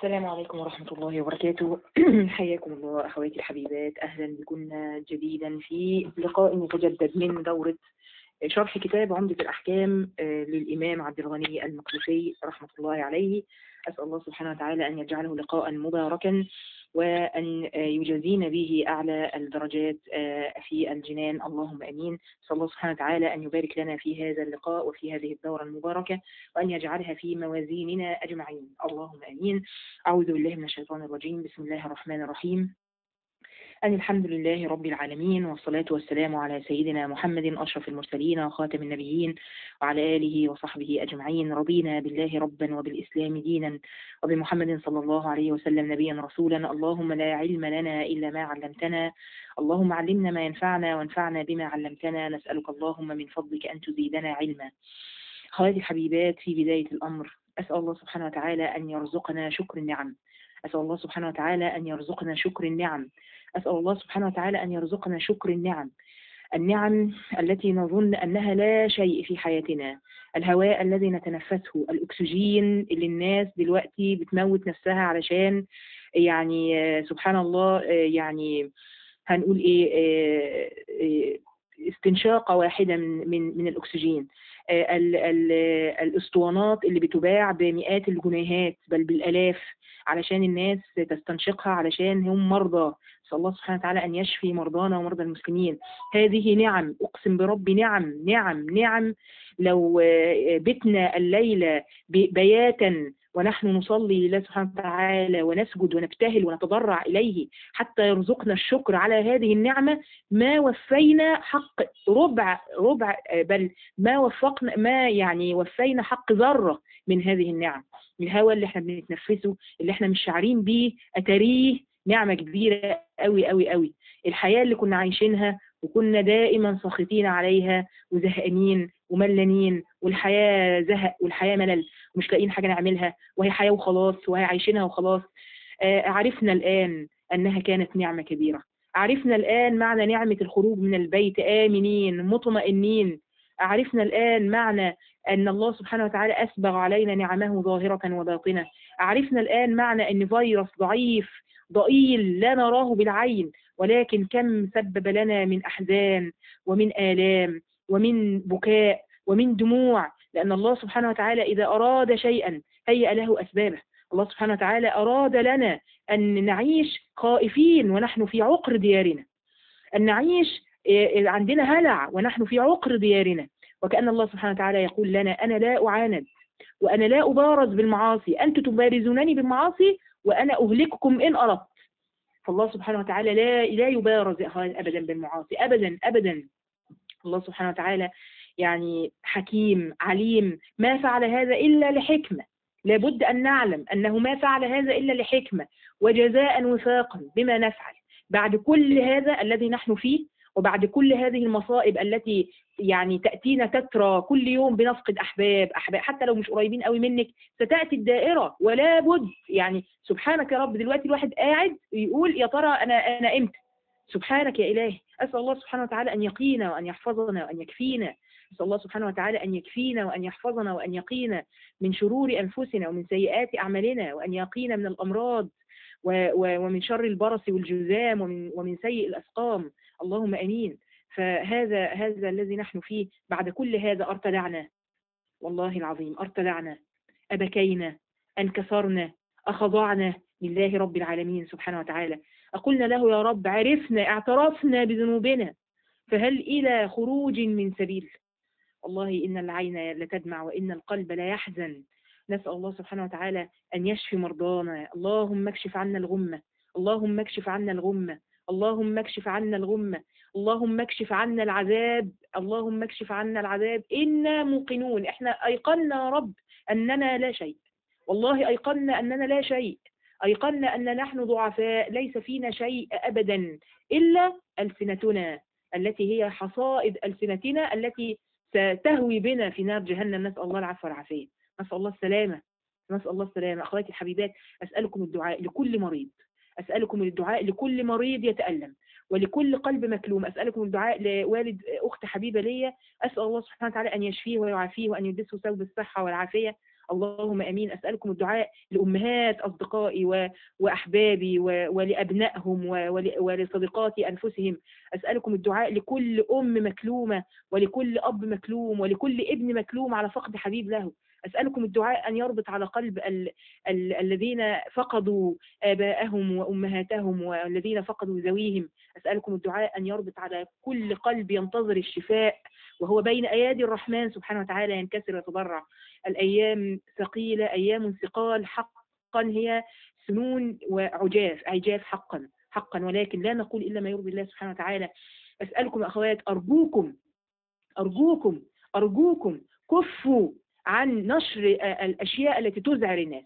السلام عليكم ورحمة الله وبركاته حياكم الله أخواتي الحبيبات أهلا بكم جديدا في لقاء متجدد من دورة شرح كتاب عمدة الأحكام آه، للإمام عبد الغني المقدسي رحمة الله عليه أسأل الله سبحانه وتعالى أن يجعله لقاء مباركا وأن آه، يجازينا به أعلى الدرجات آه، في الجنان اللهم أمين صلى الله سبحانه وتعالى أن يبارك لنا في هذا اللقاء وفي هذه الدورة المباركة وأن يجعلها في موازيننا أجمعين اللهم أمين أعوذ بالله من الشيطان الرجيم بسم الله الرحمن الرحيم أن الحمد لله رب العالمين والصلاة والسلام على سيدنا محمد أشرف المرسلين وخاتم النبيين وعلى آله وصحبه أجمعين رضينا بالله ربا وبالإسلام دينا وبمحمد صلى الله عليه وسلم نبيا رسولا اللهم لا علم لنا إلا ما علمتنا اللهم علمنا ما ينفعنا وانفعنا بما علمتنا نسألك اللهم من فضلك أن تزيدنا علما خواتي الحبيبات في بداية الأمر أسأل الله سبحانه وتعالى أن يرزقنا شكر النعم أسأل الله سبحانه وتعالى أن يرزقنا شكر النعم أسأل الله سبحانه وتعالى أن يرزقنا شكر النعم النعم التي نظن أنها لا شيء في حياتنا الهواء الذي نتنفسه الأكسجين اللي الناس دلوقتي بتموت نفسها علشان يعني آه، سبحان الله آه، يعني هنقول إيه آه، آه، استنشاقة واحدة من من من الأكسجين آه، ال- ال- الأسطوانات اللي بتباع بمئات الجنيهات بل بالآلاف علشان الناس تستنشقها علشان هم مرضى نسأل الله سبحانه وتعالى أن يشفي مرضانا ومرضى المسلمين هذه نعم أقسم برب نعم نعم نعم لو آه، بتنا الليلة ب- بياتا ونحن نصلي لله سبحانه وتعالى ونسجد ونبتهل ونتضرع إليه حتى يرزقنا الشكر على هذه النعمة ما وفينا حق ربع ربع آه، بل ما وفقنا ما يعني وفينا حق ذرة من هذه النعم الهواء اللي احنا بنتنفسه اللي احنا مش شعارين بيه أتاريه نعمة كبيرة قوي قوي قوي الحياة اللي كنا عايشينها وكنا دائما ساخطين عليها وزهقانين وملانين والحياة زهق والحياة ملل ومش لاقيين حاجة نعملها وهي حياة وخلاص وهي عايشينها وخلاص آه، عرفنا الآن أنها كانت نعمة كبيرة عرفنا الآن معنى نعمة الخروج من البيت آمنين مطمئنين عرفنا الآن معنى أن الله سبحانه وتعالى أسبغ علينا نعمه ظاهرة وباطنة عرفنا الآن معنى أن فيروس ضعيف ضئيل لا نراه بالعين ولكن كم سبب لنا من أحزان ومن آلام ومن بكاء ومن دموع لأن الله سبحانه وتعالى إذا أراد شيئا هيأ له أسبابه الله سبحانه وتعالى أراد لنا أن نعيش خائفين ونحن في عقر ديارنا أن نعيش إيه، عندنا هلع ونحن في عقر ديارنا وكأن الله سبحانه وتعالى يقول لنا أنا لا أعاند وأنا لا أبارز بالمعاصي أنتم تبارزونني بالمعاصي وأنا أهلككم إن أردت فالله سبحانه وتعالى لا لا يبارز يا أخوان أبدا بالمعاصي أبدا أبدا الله سبحانه وتعالى يعني حكيم عليم ما فعل هذا إلا لحكمة لابد أن نعلم أنه ما فعل هذا إلا لحكمة وجزاء وفاقا بما نفعل بعد كل هذا الذي نحن فيه وبعد كل هذه المصائب التي يعني تأتينا تترى كل يوم بنفقد أحباب أحباب حتى لو مش قريبين قوي منك ستأتي الدائرة ولا بد يعني سبحانك يا رب دلوقتي الواحد قاعد يقول يا ترى أنا أنا إمتى سبحانك يا إلهي أسأل الله سبحانه وتعالى أن يقينا وأن يحفظنا وأن يكفينا أسأل الله سبحانه وتعالى أن يكفينا وأن يحفظنا وأن يقينا من شرور أنفسنا ومن سيئات أعمالنا وأن يقينا من الأمراض و- و- ومن شر البرص والجذام ومن ومن سيء الأسقام اللهم امين فهذا هذا الذي نحن فيه بعد كل هذا ارتدعنا والله العظيم ارتدعنا ابكينا انكسرنا اخضعنا لله رب العالمين سبحانه وتعالى اقولنا له يا رب عرفنا اعترفنا بذنوبنا فهل الى خروج من سبيل والله ان العين لتدمع وان القلب لا يحزن نسال الله سبحانه وتعالى ان يشفي مرضانا اللهم اكشف عنا الغمه اللهم اكشف عنا الغمه اللهم اكشف عنا الغمة اللهم اكشف عنا العذاب اللهم اكشف عنا العذاب إنا موقنون احنا أيقنا يا رب أننا لا شيء والله أيقنا أننا لا شيء أيقنا أن نحن ضعفاء ليس فينا شيء أبدا إلا ألسنتنا التي هي حصائد ألسنتنا التي ستهوي بنا في نار جهنم نسأل الله العفو والعافية نسأل الله السلامة نسأل الله السلامة أخواتي الحبيبات أسألكم الدعاء لكل مريض أسألكم الدعاء لكل مريض يتألم ولكل قلب مكلوم أسألكم الدعاء لوالد أخت حبيبة ليا أسأل الله سبحانه وتعالى أن يشفيه ويعافيه وأن يلبسه ثوب الصحة والعافية اللهم امين اسالكم الدعاء لامهات اصدقائي و- واحبابي و- ولابنائهم و- ول- ولصديقات انفسهم اسالكم الدعاء لكل ام مكلومه ولكل اب مكلوم ولكل ابن مكلوم على فقد حبيب له أسألكم الدعاء أن يربط على قلب ال ال الذين فقدوا آباءهم وأمهاتهم والذين فقدوا ذويهم أسألكم الدعاء أن يربط على كل قلب ينتظر الشفاء وهو بين أيادي الرحمن سبحانه وتعالى ينكسر ويتضرع الأيام ثقيلة أيام ثقال حقا هي سنون وعجاف عجاف حقا حقا ولكن لا نقول إلا ما يرضي الله سبحانه وتعالى أسألكم أخوات أرجوكم أرجوكم أرجوكم كفوا عن نشر الأشياء التي تزعر الناس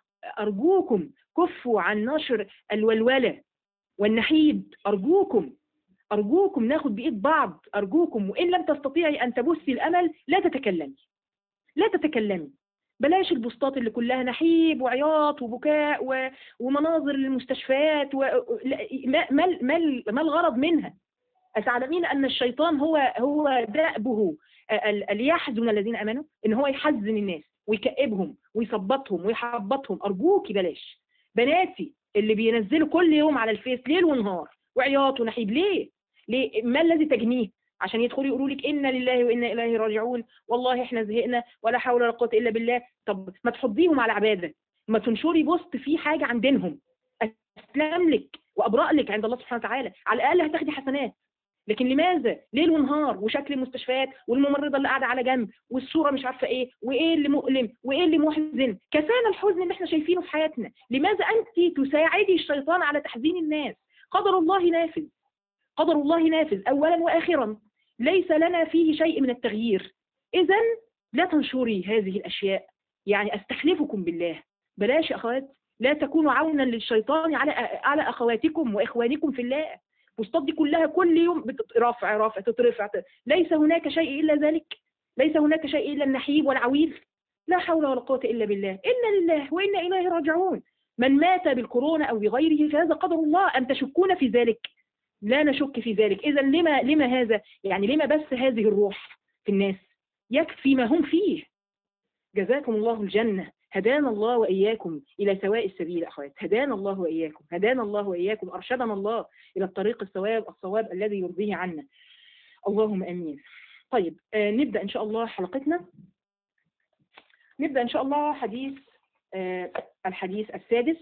أرجوكم كفوا عن نشر الولولة والنحيب أرجوكم أرجوكم ناخد بإيد بعض أرجوكم وإن لم تستطيعي أن تبثي الأمل لا تتكلمي لا تتكلمي بلاش البوستات اللي كلها نحيب وعياط وبكاء و... ومناظر للمستشفيات و... لا- ما... ما... ما... ما الغرض منها أتعلمين أن الشيطان هو هو دأبه ال- ال- ليحزن الذين امنوا ان هو يحزن الناس ويكئبهم ويثبطهم ويحبطهم ارجوكي بلاش بناتي اللي بينزلوا كل يوم على الفيس ليل ونهار وعياط ونحيب ليه ليه ما الذي تجنيه عشان يدخلوا يقولوا لك انا لله وانا اليه راجعون والله احنا زهقنا ولا حول ولا قوه الا بالله طب ما تحضيهم على عباده ما تنشري بوست فيه حاجه عن دينهم اسلم لك وابرأ لك عند الله سبحانه وتعالى على الاقل هتاخدي حسنات لكن لماذا ليل ونهار وشكل المستشفيات والممرضه اللي قاعده على جنب والصوره مش عارفه ايه وايه اللي مؤلم وايه اللي محزن كفانا الحزن اللي احنا شايفينه في حياتنا لماذا انت تساعدي الشيطان على تحزين الناس قدر الله نافذ قدر الله نافذ اولا واخرا ليس لنا فيه شيء من التغيير اذا لا تنشري هذه الاشياء يعني استحلفكم بالله بلاش يا اخوات لا تكونوا عونا للشيطان على على اخواتكم واخوانكم في الله البوستات دي كلها كل يوم بتت- رفع رفع تترفع ت- ليس هناك شيء الا ذلك ليس هناك شيء الا النحيب والعويل لا حول ولا قوه الا بالله انا لله وانا اليه راجعون من مات بالكورونا او بغيره فهذا قدر الله ان تشكون في ذلك لا نشك في ذلك اذا لما لما هذا يعني لما بس هذه الروح في الناس يكفي ما هم فيه جزاكم الله الجنه هدانا الله واياكم الى سواء السبيل يا اخوات هدانا الله واياكم هدانا الله واياكم ارشدنا الله الى الطريق الصواب الصواب الذي يرضيه عنا اللهم امين طيب آه نبدا ان شاء الله حلقتنا نبدا ان شاء الله حديث آه الحديث السادس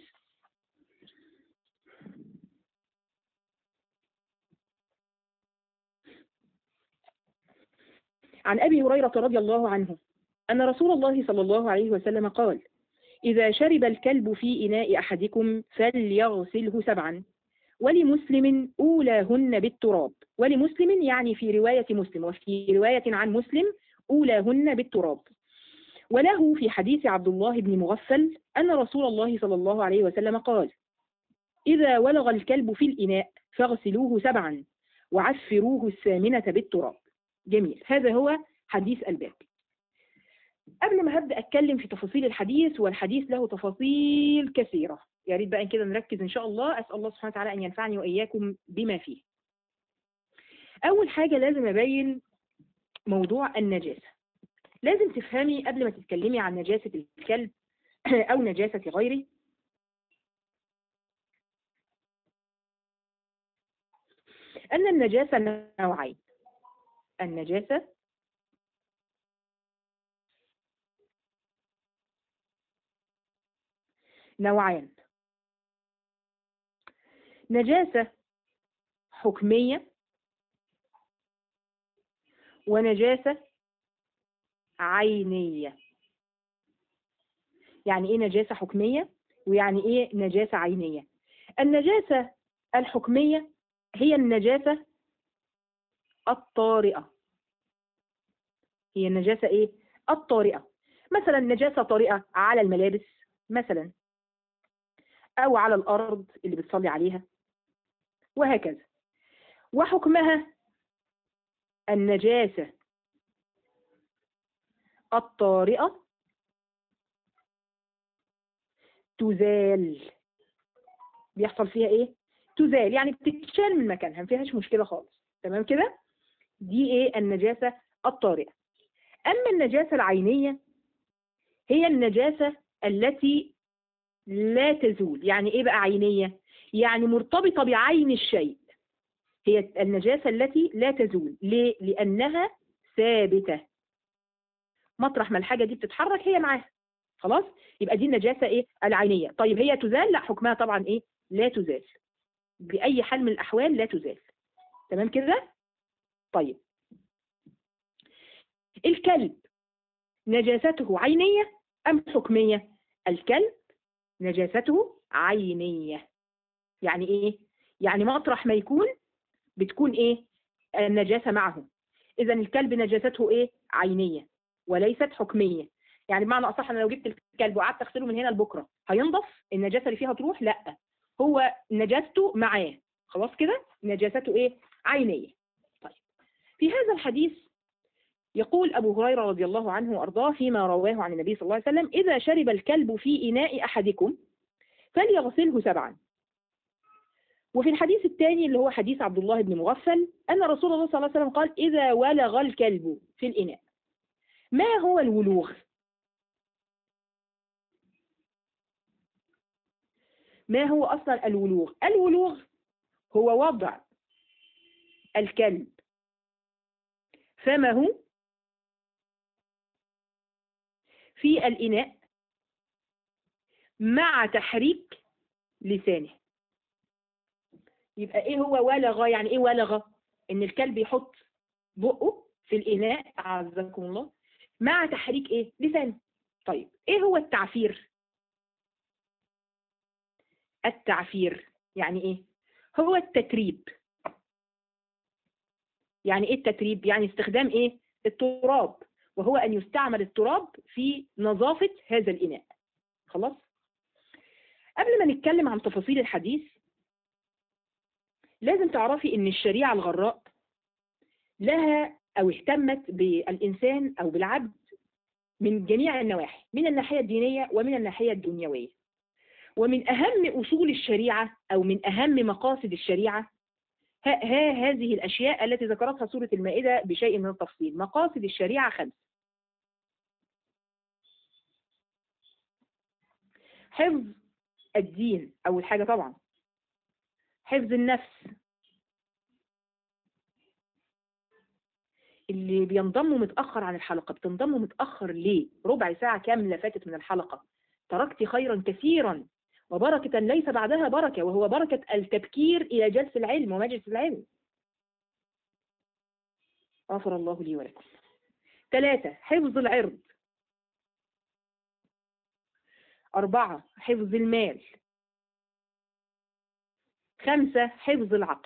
عن ابي هريره رضي الله عنه ان رسول الله صلى الله عليه وسلم قال اذا شرب الكلب في اناء احدكم فليغسله سبعا ولمسلم أولاهن بالتراب ولمسلم يعني في رواية مسلم وفي رواية عن مسلم أولاهن بالتراب وله في حديث عبد الله بن مغفل أن رسول الله صلى الله عليه وسلم قال إذا ولغ الكلب في الإناء فاغسلوه سبعا وعفروه الثامنة بالتراب جميل هذا هو حديث الباب قبل ما هبدأ أتكلم في تفاصيل الحديث والحديث له تفاصيل كثيرة يا ريت بقى كده نركز ان شاء الله اسال الله سبحانه وتعالى ان ينفعني واياكم بما فيه اول حاجه لازم ابين موضوع النجاسه لازم تفهمي قبل ما تتكلمي عن نجاسه الكلب او نجاسه غيره ان النجاسه نوعين النجاسه نوعان نجاسة حكمية ونجاسة عينية يعني ايه نجاسة حكمية ويعني ايه نجاسة عينية النجاسة الحكمية هي النجاسة الطارئة هي النجاسة ايه الطارئة مثلا نجاسة طارئة على الملابس مثلا او على الارض اللي بتصلي عليها وهكذا وحكمها النجاسة الطارئة تزال بيحصل فيها ايه تزال يعني بتتشال من مكانها ما فيهاش مشكلة خالص تمام كده دي ايه النجاسة الطارئة اما النجاسة العينية هي النجاسة التي لا تزول يعني ايه بقى عينية يعني مرتبطة بعين الشيء هي النجاسة التي لا تزول ليه لأنها ثابتة مطرح ما الحاجة دي بتتحرك هي معاها خلاص يبقى دي النجاسة ايه العينية طيب هي تزال لا حكمها طبعا ايه لا تزال بأي حال من الأحوال لا تزال تمام كده طيب الكلب نجاسته عينية أم حكمية الكلب نجاسته عينية يعني ايه يعني مطرح ما يكون بتكون ايه النجاسة معه اذا الكلب نجاسته ايه عينية وليست حكمية يعني بمعنى اصح انا لو جبت الكلب وقعدت اغسله من هنا لبكره هينضف النجاسة اللي فيها تروح لا هو نجاسته معاه خلاص كده نجاسته ايه عينية طيب في هذا الحديث يقول أبو هريرة رضي الله عنه وأرضاه فيما رواه عن النبي صلى الله عليه وسلم إذا شرب الكلب في إناء أحدكم فليغسله سبعا وفي الحديث الثاني اللي هو حديث عبد الله بن مغفل أن رسول الله صلى الله عليه وسلم قال إذا ولغ الكلب في الإناء ما هو الولوغ ما هو أصلا الولوغ الولوغ هو وضع الكلب فمه في الإناء مع تحريك لسانه يبقى ايه هو ولغ يعني ايه ولغ ان الكلب يحط بقه في الاناء اعزكم الله مع تحريك ايه لسانه طيب ايه هو التعفير التعفير يعني ايه هو التتريب يعني ايه التتريب يعني استخدام ايه التراب وهو ان يستعمل التراب في نظافة هذا الاناء خلاص قبل ما نتكلم عن تفاصيل الحديث لازم تعرفي ان الشريعة الغراء لها او اهتمت بالانسان او بالعبد من جميع النواحي من الناحية الدينية ومن الناحية الدنيوية ومن اهم اصول الشريعة او من اهم مقاصد الشريعة ها, ها هذه الاشياء التي ذكرتها سورة المائدة بشيء من التفصيل مقاصد الشريعة خمس حفظ الدين اول حاجة طبعا حفظ النفس اللي بينضموا متأخر عن الحلقة بتنضموا متأخر ليه ربع ساعة كاملة فاتت من الحلقة تركت خيرا كثيرا وبركة ليس بعدها بركة وهو بركة التبكير إلى جلس العلم ومجلس العلم غفر الله لي ولكم ثلاثة حفظ العرض أربعة حفظ المال خمسة حفظ العقل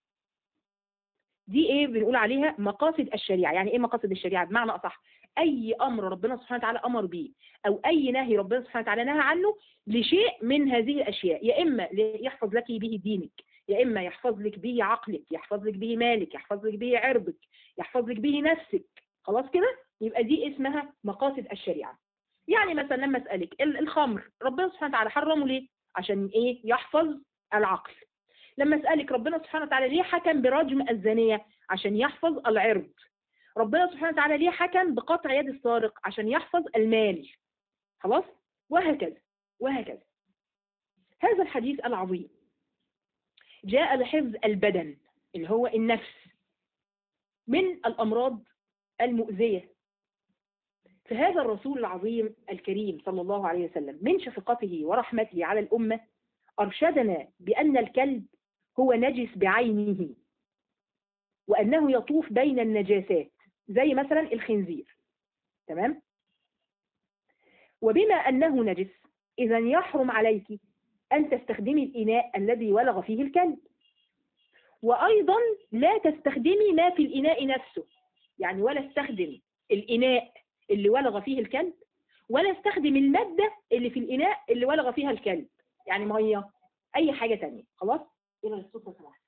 دي ايه بنقول عليها مقاصد الشريعة يعني ايه مقاصد الشريعة بمعنى اصح اي امر ربنا سبحانه وتعالى امر به او اي نهي ربنا سبحانه وتعالى نهى عنه لشيء من هذه الاشياء يا اما يحفظ لك به دينك يا اما يحفظ لك به عقلك يحفظ لك به مالك يحفظ لك به عرضك يحفظ لك به نفسك خلاص كده يبقى دي اسمها مقاصد الشريعة يعني مثلا لما اسالك الخمر ربنا سبحانه وتعالى حرمه ليه عشان ايه يحفظ العقل لما اسالك ربنا سبحانه وتعالى ليه حكم برجم الزانيه عشان يحفظ العرض ربنا سبحانه وتعالى ليه حكم بقطع يد السارق عشان يحفظ المال خلاص وهكذا وهكذا هذا الحديث العظيم جاء لحفظ البدن اللي هو النفس من الأمراض المؤذية فهذا الرسول العظيم الكريم صلى الله عليه وسلم من شفقته ورحمته على الأمة أرشدنا بأن الكلب هو نجس بعينه وأنه يطوف بين النجاسات زي مثلا الخنزير تمام وبما أنه نجس إذا يحرم عليك أن تستخدمي الإناء الذي ولغ فيه الكلب وأيضا لا تستخدمي ما في الإناء نفسه يعني ولا استخدم الإناء اللي ولغ فيه الكلب ولا استخدم المادة اللي في الإناء اللي ولغ فيها الكلب يعني مية أي حاجة تانية خلاص إلى الصوت سمحت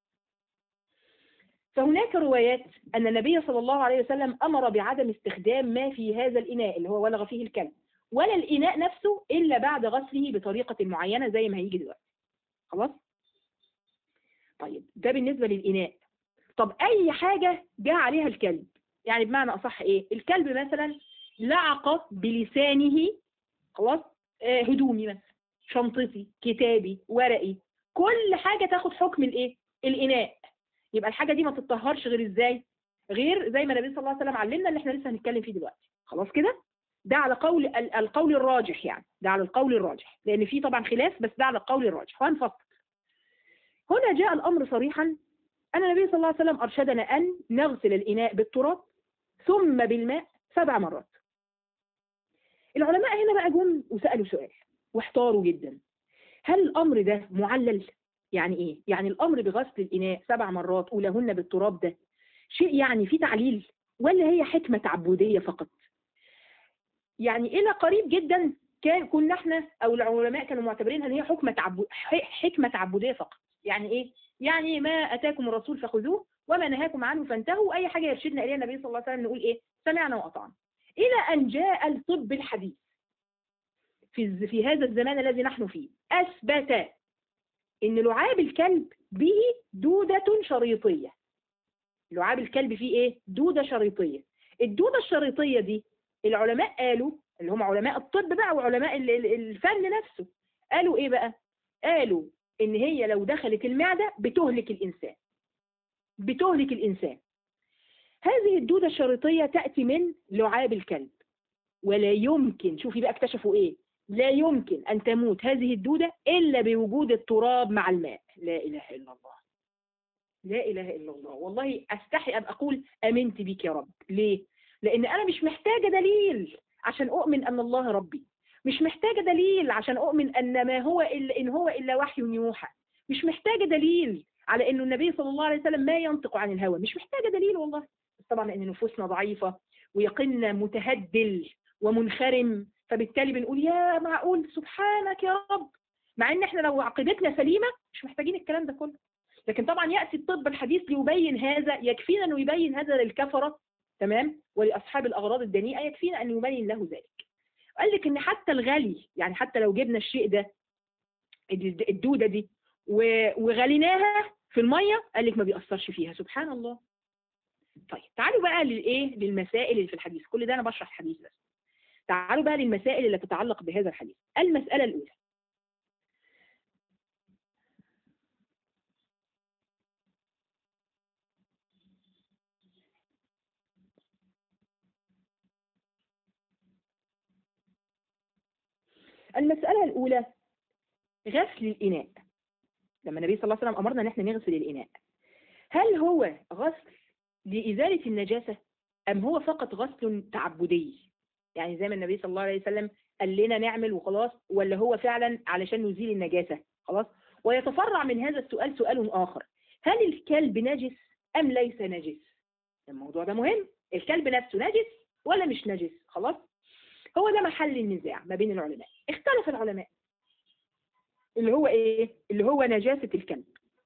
فهناك روايات أن النبي صلى الله عليه وسلم أمر بعدم استخدام ما في هذا الإناء اللي هو ولغ فيه الكلب ولا الإناء نفسه إلا بعد غسله بطريقة معينة زي ما هيجي دلوقتي خلاص طيب ده بالنسبة للإناء طب أي حاجة جاء عليها الكلب يعني بمعنى أصح إيه الكلب مثلا لعق بلسانه خلاص آه، هدومي مثلا شنطتي كتابي ورقي كل حاجة تاخد حكم الايه الإناء يبقى الحاجة دي ما تتطهرش غير ازاي غير زي ما النبي صلى الله عليه وسلم علمنا اللي احنا لسه هنتكلم فيه دلوقتي خلاص كده ده على قول ال- القول الراجح يعني ده على القول الراجح لأن في طبعا خلاف بس ده على القول الراجح وهنفصل هنا جاء الأمر صريحا أن النبي صلى الله عليه وسلم أرشدنا أن نغسل الإناء بالتراب ثم بالماء سبع مرات العلماء هنا بقى جم وسألوا سؤال واحتاروا جدا هل الأمر ده معلل يعني إيه؟ يعني الأمر بغسل الإناء سبع مرات أولهن بالتراب ده شيء يعني فيه تعليل ولا هي حكمة تعبدية فقط يعني إلى قريب جدا كان كنا احنا أو العلماء كانوا معتبرينها إن هي حكمة تعبد حكمة تعبدية فقط يعني إيه؟ يعني ما أتاكم الرسول فخذوه وما نهاكم عنه فانتهوا أي حاجة يرشدنا إليها النبي صلى الله عليه وسلم نقول إيه؟ سمعنا وأطعنا إلى أن جاء الطب الحديث في في هذا الزمان الذي نحن فيه أثبت إن لعاب الكلب به دودة شريطية لعاب الكلب فيه إيه؟ دودة شريطية الدودة الشريطية دي العلماء قالوا اللي هم علماء الطب بقى وعلماء ال- ال- الفن نفسه قالوا إيه بقى؟ قالوا إن هي لو دخلت المعدة بتهلك الإنسان بتهلك الإنسان هذه الدودة الشريطية تأتي من لعاب الكلب ولا يمكن شوفي بقى اكتشفوا ايه لا يمكن أن تموت هذه الدودة إلا بوجود التراب مع الماء لا إله إلا الله لا إله إلا الله والله أستحي أن أقول أمنت بك يا رب ليه؟ لأن أنا مش محتاجة دليل عشان أؤمن أن الله ربي مش محتاجة دليل عشان أؤمن أن ما هو إلا إن هو إلا وحي يوحى مش محتاجة دليل على أنه النبي صلى الله عليه وسلم ما ينطق عن الهوى مش محتاجة دليل والله بس طبعا لأن نفوسنا ضعيفة ويقيننا متهدل ومنخرم فبالتالي بنقول يا معقول سبحانك يا رب مع ان احنا لو عقيدتنا سليمة مش محتاجين الكلام ده كله لكن طبعا يأتي الطب الحديث ليبين هذا يكفينا انه يبين هذا للكفرة تمام ولأصحاب الأغراض الدنيئة يكفينا أن يبين له ذلك قال لك ان حتى الغلي يعني حتى لو جبنا الشيء ده الدودة دي وغليناها في المية قال لك ما بيأثرش فيها سبحان الله طيب تعالوا بقى للايه للمسائل اللي في الحديث كل ده انا بشرح الحديث بس تعالوا بقى للمسائل اللي تتعلق بهذا الحديث المسألة الأولى المسألة الأولى غسل الإناء لما النبي صلى الله عليه وسلم أمرنا أن احنا نغسل الإناء هل هو غسل لإزالة النجاسة أم هو فقط غسل تعبدي يعني زي ما النبي صلى الله عليه وسلم قال لنا نعمل وخلاص ولا هو فعلا علشان نزيل النجاسة خلاص ويتفرع من هذا السؤال سؤال آخر هل الكلب نجس أم ليس نجس الموضوع ده مهم الكلب نفسه نجس ولا مش نجس خلاص هو ده محل النزاع ما بين العلماء اختلف العلماء اللي هو ايه اللي هو نجاسة الكلب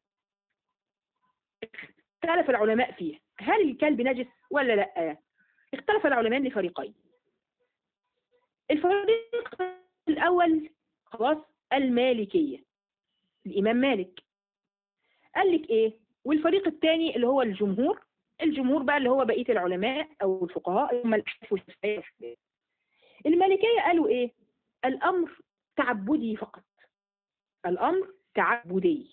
اختلف العلماء فيه هل الكلب نجس ولا لا اختلف العلماء لفريقين الفريق الأول خلاص المالكية الإمام مالك قال لك إيه والفريق الثاني اللي هو الجمهور الجمهور بقى اللي هو بقية العلماء أو الفقهاء هم الأحناف والشافعية المالكية قالوا إيه الأمر تعبدي فقط الأمر تعبدي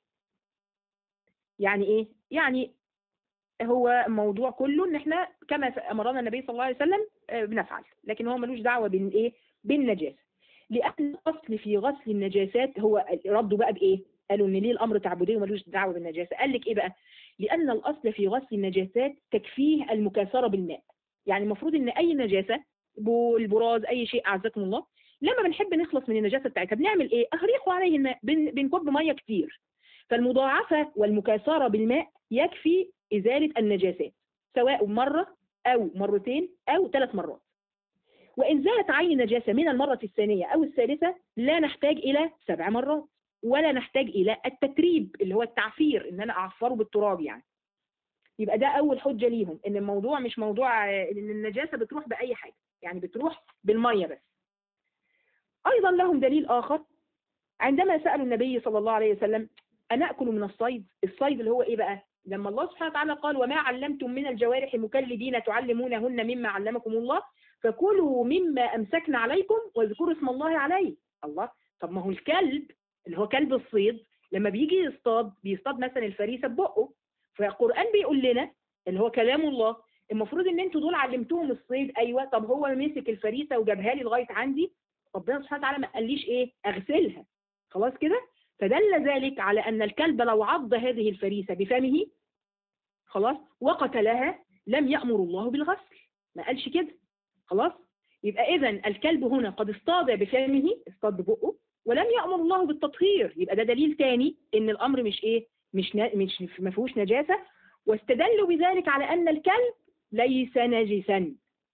يعني إيه يعني هو موضوع كله ان احنا كما امرنا النبي صلى الله عليه وسلم بنفعل لكن هو ملوش دعوه بالايه بالنجاسه لان الاصل في غسل النجاسات هو ردوا بقى بايه قالوا ان ليه الامر تعبدي وملوش دعوه بالنجاسه قال لك ايه بقى لان الاصل في غسل النجاسات تكفيه المكاثره بالماء يعني المفروض ان اي نجاسه بول براز اي شيء اعزكم الله لما بنحب نخلص من النجاسه بتاعتها بنعمل ايه اهريقوا عليه الماء بن بنكب ميه كتير فالمضاعفه والمكاثره بالماء يكفي إزالة النجاسات سواء مرة أو مرتين أو ثلاث مرات وإن زالت عين نجاسة من المرة الثانية أو الثالثة لا نحتاج إلى سبع مرات ولا نحتاج إلى التتريب اللي هو التعفير إن أنا أعفره بالتراب يعني يبقى ده أول حجة ليهم إن الموضوع مش موضوع إن النجاسة بتروح بأي حاجة يعني بتروح بالمية بس أيضا لهم دليل آخر عندما سألوا النبي صلى الله عليه وسلم أنأكل من الصيد الصيد اللي هو إيه بقى لما الله سبحانه وتعالى قال وما علمتم من الجوارح مكلبين تعلمونهن مما علمكم الله فكلوا مما امسكنا عليكم واذكروا اسم الله عليه الله طب ما هو الكلب اللي هو كلب الصيد لما بيجي يصطاد بيصطاد مثلا الفريسه ببقه فالقران بيقول لنا اللي هو كلام الله المفروض ان انتوا دول علمتوهم الصيد ايوه طب هو مسك الفريسه وجابها لي لغايه عندي ربنا سبحانه وتعالى ما قاليش ايه اغسلها خلاص كده فدل ذلك على ان الكلب لو عض هذه الفريسه بفمه خلاص وقتلها لم يامر الله بالغسل ما قالش كده خلاص يبقى اذا الكلب هنا قد اصطاد بفمه اصطاد ببقه ولم يامر الله بالتطهير يبقى ده دليل تاني ان الامر مش ايه مش نا... مش ما فيهوش نجاسه واستدلوا بذلك على ان الكلب ليس نجسا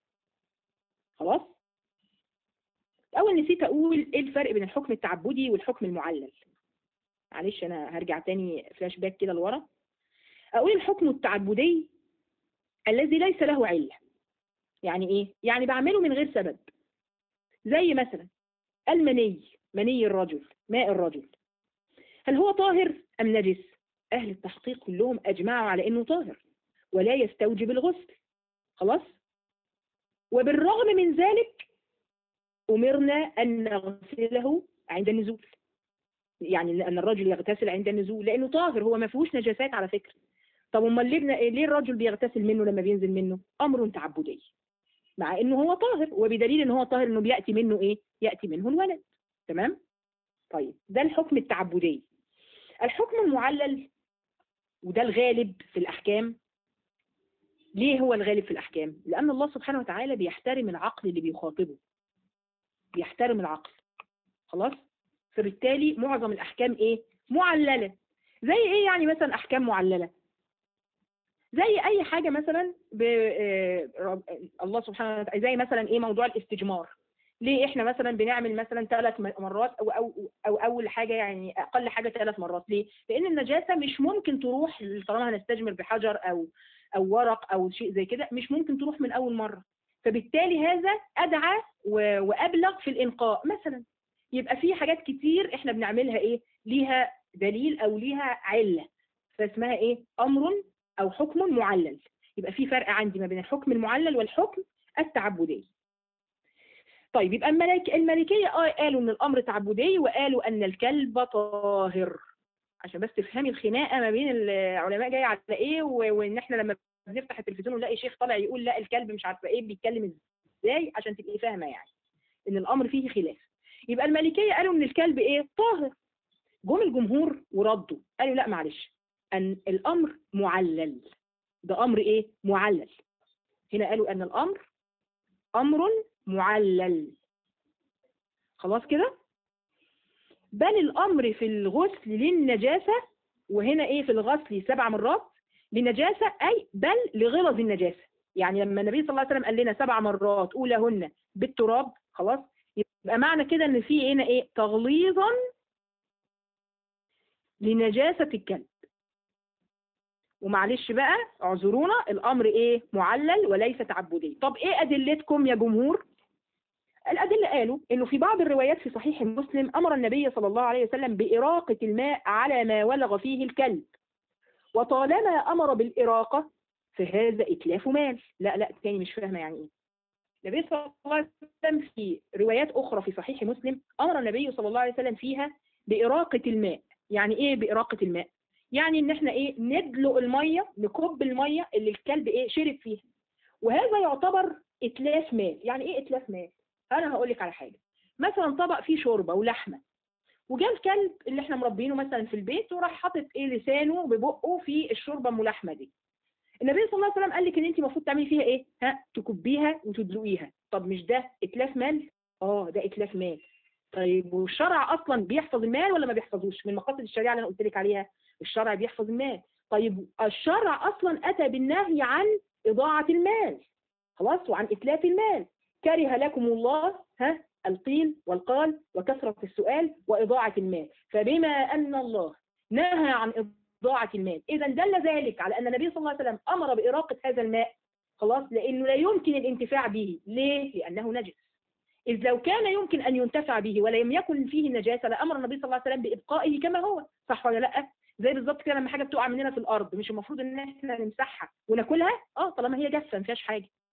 خلاص اول نسيت اقول ايه الفرق بين الحكم التعبدي والحكم المعلل معلش انا هرجع تاني فلاش باك كده لورا اقول الحكم التعبدي الذي ليس له عله يعني ايه يعني بعمله من غير سبب زي مثلا المني مني الرجل ماء الرجل هل هو طاهر ام نجس اهل التحقيق كلهم اجمعوا على انه طاهر ولا يستوجب الغسل خلاص وبالرغم من ذلك امرنا ان نغسله عند النزول يعني ان الرجل يغتسل عند النزول لانه طاهر هو ما فيهوش نجاسات على فكره طب امال ليه ليه الرجل بيغتسل منه لما بينزل منه امر تعبدي مع انه هو طاهر وبدليل ان هو طاهر انه بياتي منه ايه ياتي منه الولد تمام طيب ده الحكم التعبدي الحكم المعلل وده الغالب في الاحكام ليه هو الغالب في الاحكام لان الله سبحانه وتعالى بيحترم العقل اللي بيخاطبه بيحترم العقل خلاص فبالتالي معظم الاحكام ايه معلله زي ايه يعني مثلا احكام معلله زي اي حاجه مثلا ب... الله سبحانه وتعالى زي مثلا ايه موضوع الاستجمار ليه احنا مثلا بنعمل مثلا ثلاث مرات او او او اول حاجه يعني اقل حاجه ثلاث مرات ليه لان النجاسه مش ممكن تروح طالما هنستجمر بحجر او او ورق او شيء زي كده مش ممكن تروح من اول مره فبالتالي هذا ادعى وابلغ في الانقاء مثلا يبقى في حاجات كتير احنا بنعملها ايه ليها دليل او ليها عله فاسمها ايه امر او حكم معلل يبقى في فرق عندي ما بين الحكم المعلل والحكم التعبدي طيب يبقى الملك الملكيه اه قالوا ان الامر تعبدي وقالوا ان الكلب طاهر عشان بس تفهمي الخناقه ما بين العلماء جايه على ايه وان احنا لما بنفتح التلفزيون ونلاقي شيخ طالع يقول لا الكلب مش عارفه ايه بيتكلم ازاي عشان تبقي فاهمه يعني ان الامر فيه خلاف يبقى الملكيه قالوا ان الكلب ايه طاهر جم الجمهور وردوا قالوا لا معلش ان الامر معلل ده امر ايه معلل هنا قالوا ان الامر امر معلل خلاص كده بل الامر في الغسل للنجاسه وهنا ايه في الغسل سبع مرات للنجاسه اي بل لغلظ النجاسه يعني لما النبي صلى الله عليه وسلم قال لنا سبع مرات اولهن بالتراب خلاص يبقى معنى كده ان في هنا ايه تغليظا لنجاسه الكلب ومعلش بقى اعذرونا الامر ايه معلل وليس تعبدي طب ايه ادلتكم يا جمهور الأدلة قالوا إنه في بعض الروايات في صحيح مسلم أمر النبي صلى الله عليه وسلم بإراقة الماء على ما ولغ فيه الكلب وطالما أمر بالإراقة فهذا إتلاف مال لا لا تاني مش فاهمة يعني إيه النبي صلى الله عليه وسلم في روايات أخرى في صحيح مسلم أمر النبي صلى الله عليه وسلم فيها بإراقة الماء يعني إيه بإراقة الماء يعني إن إحنا إيه ندلق المية نكب المية اللي الكلب إيه شرب فيها وهذا يعتبر إتلاف مال يعني إيه إتلاف مال انا هقول لك على حاجه مثلا طبق فيه شوربه ولحمه وجاء الكلب اللي احنا مربينه مثلا في البيت وراح حاطط ايه لسانه ببقه في الشوربه الملحمه دي النبي صلى الله عليه وسلم قال لك ان انت المفروض تعملي فيها ايه ها تكبيها وتدلقيها طب مش ده اتلاف مال اه ده اتلاف مال طيب والشرع اصلا بيحفظ المال ولا ما بيحفظوش من مقاصد الشريعه اللي انا قلت لك عليها الشرع بيحفظ المال طيب الشرع اصلا اتى بالنهي عن اضاعه المال خلاص وعن اتلاف المال كره لكم الله ها القيل والقال وكثرة السؤال وإضاعة المال فبما أن الله نهى عن إضاعة المال إذا دل ذلك على أن النبي صلى الله عليه وسلم أمر بإراقة هذا الماء خلاص لأنه لا يمكن الانتفاع به ليه؟ لأنه نجس إذ لو كان يمكن أن ينتفع به ولم يكن فيه نجاسة لأمر النبي صلى الله عليه وسلم بإبقائه كما هو صح ولا لأ؟ زي بالظبط كده لما حاجة بتقع مننا في الأرض مش المفروض إن إحنا نمسحها وناكلها؟ أه طالما هي جافة ما فيهاش حاجة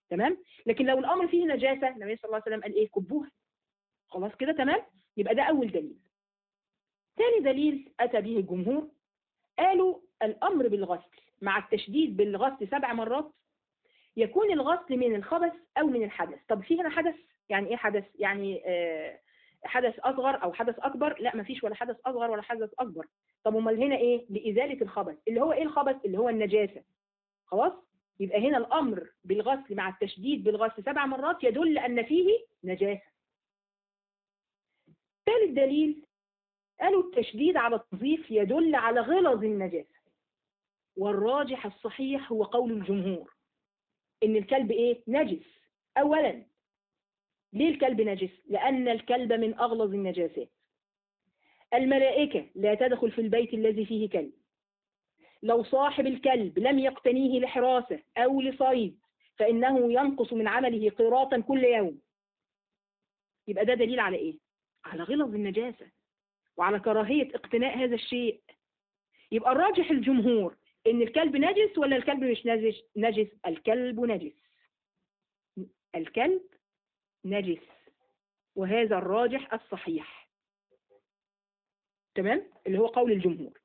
تمام لكن لو الامر فيه نجاسه النبي صلى الله عليه وسلم قال ايه كبوها خلاص كده تمام يبقى ده اول دليل ثاني دليل اتى به الجمهور قالوا الامر بالغسل مع التشديد بالغسل سبع مرات يكون الغسل من الخبث او من الحدث طب في هنا حدث يعني ايه حدث يعني آه حدث اصغر او حدث اكبر لا مفيش ولا حدث اصغر ولا حدث اكبر طب امال هنا ايه لازاله الخبث اللي هو ايه الخبث اللي هو النجاسه خلاص يبقى هنا الامر بالغسل مع التشديد بالغسل سبع مرات يدل ان فيه نجاسه ثالث دليل قالوا التشديد على التنظيف يدل على غلظ النجاسه والراجح الصحيح هو قول الجمهور ان الكلب ايه نجس اولا ليه الكلب نجس لان الكلب من اغلظ النجاسات الملائكة لا تدخل في البيت الذي فيه كلب لو صاحب الكلب لم يقتنيه لحراسة أو لصيد فإنه ينقص من عمله قراطا كل يوم يبقى ده دليل على إيه؟ على غلظ النجاسة وعلى كراهية اقتناء هذا الشيء يبقى الراجح الجمهور إن الكلب نجس ولا الكلب مش نجس؟ نجس الكلب نجس الكلب نجس وهذا الراجح الصحيح تمام اللي هو قول الجمهور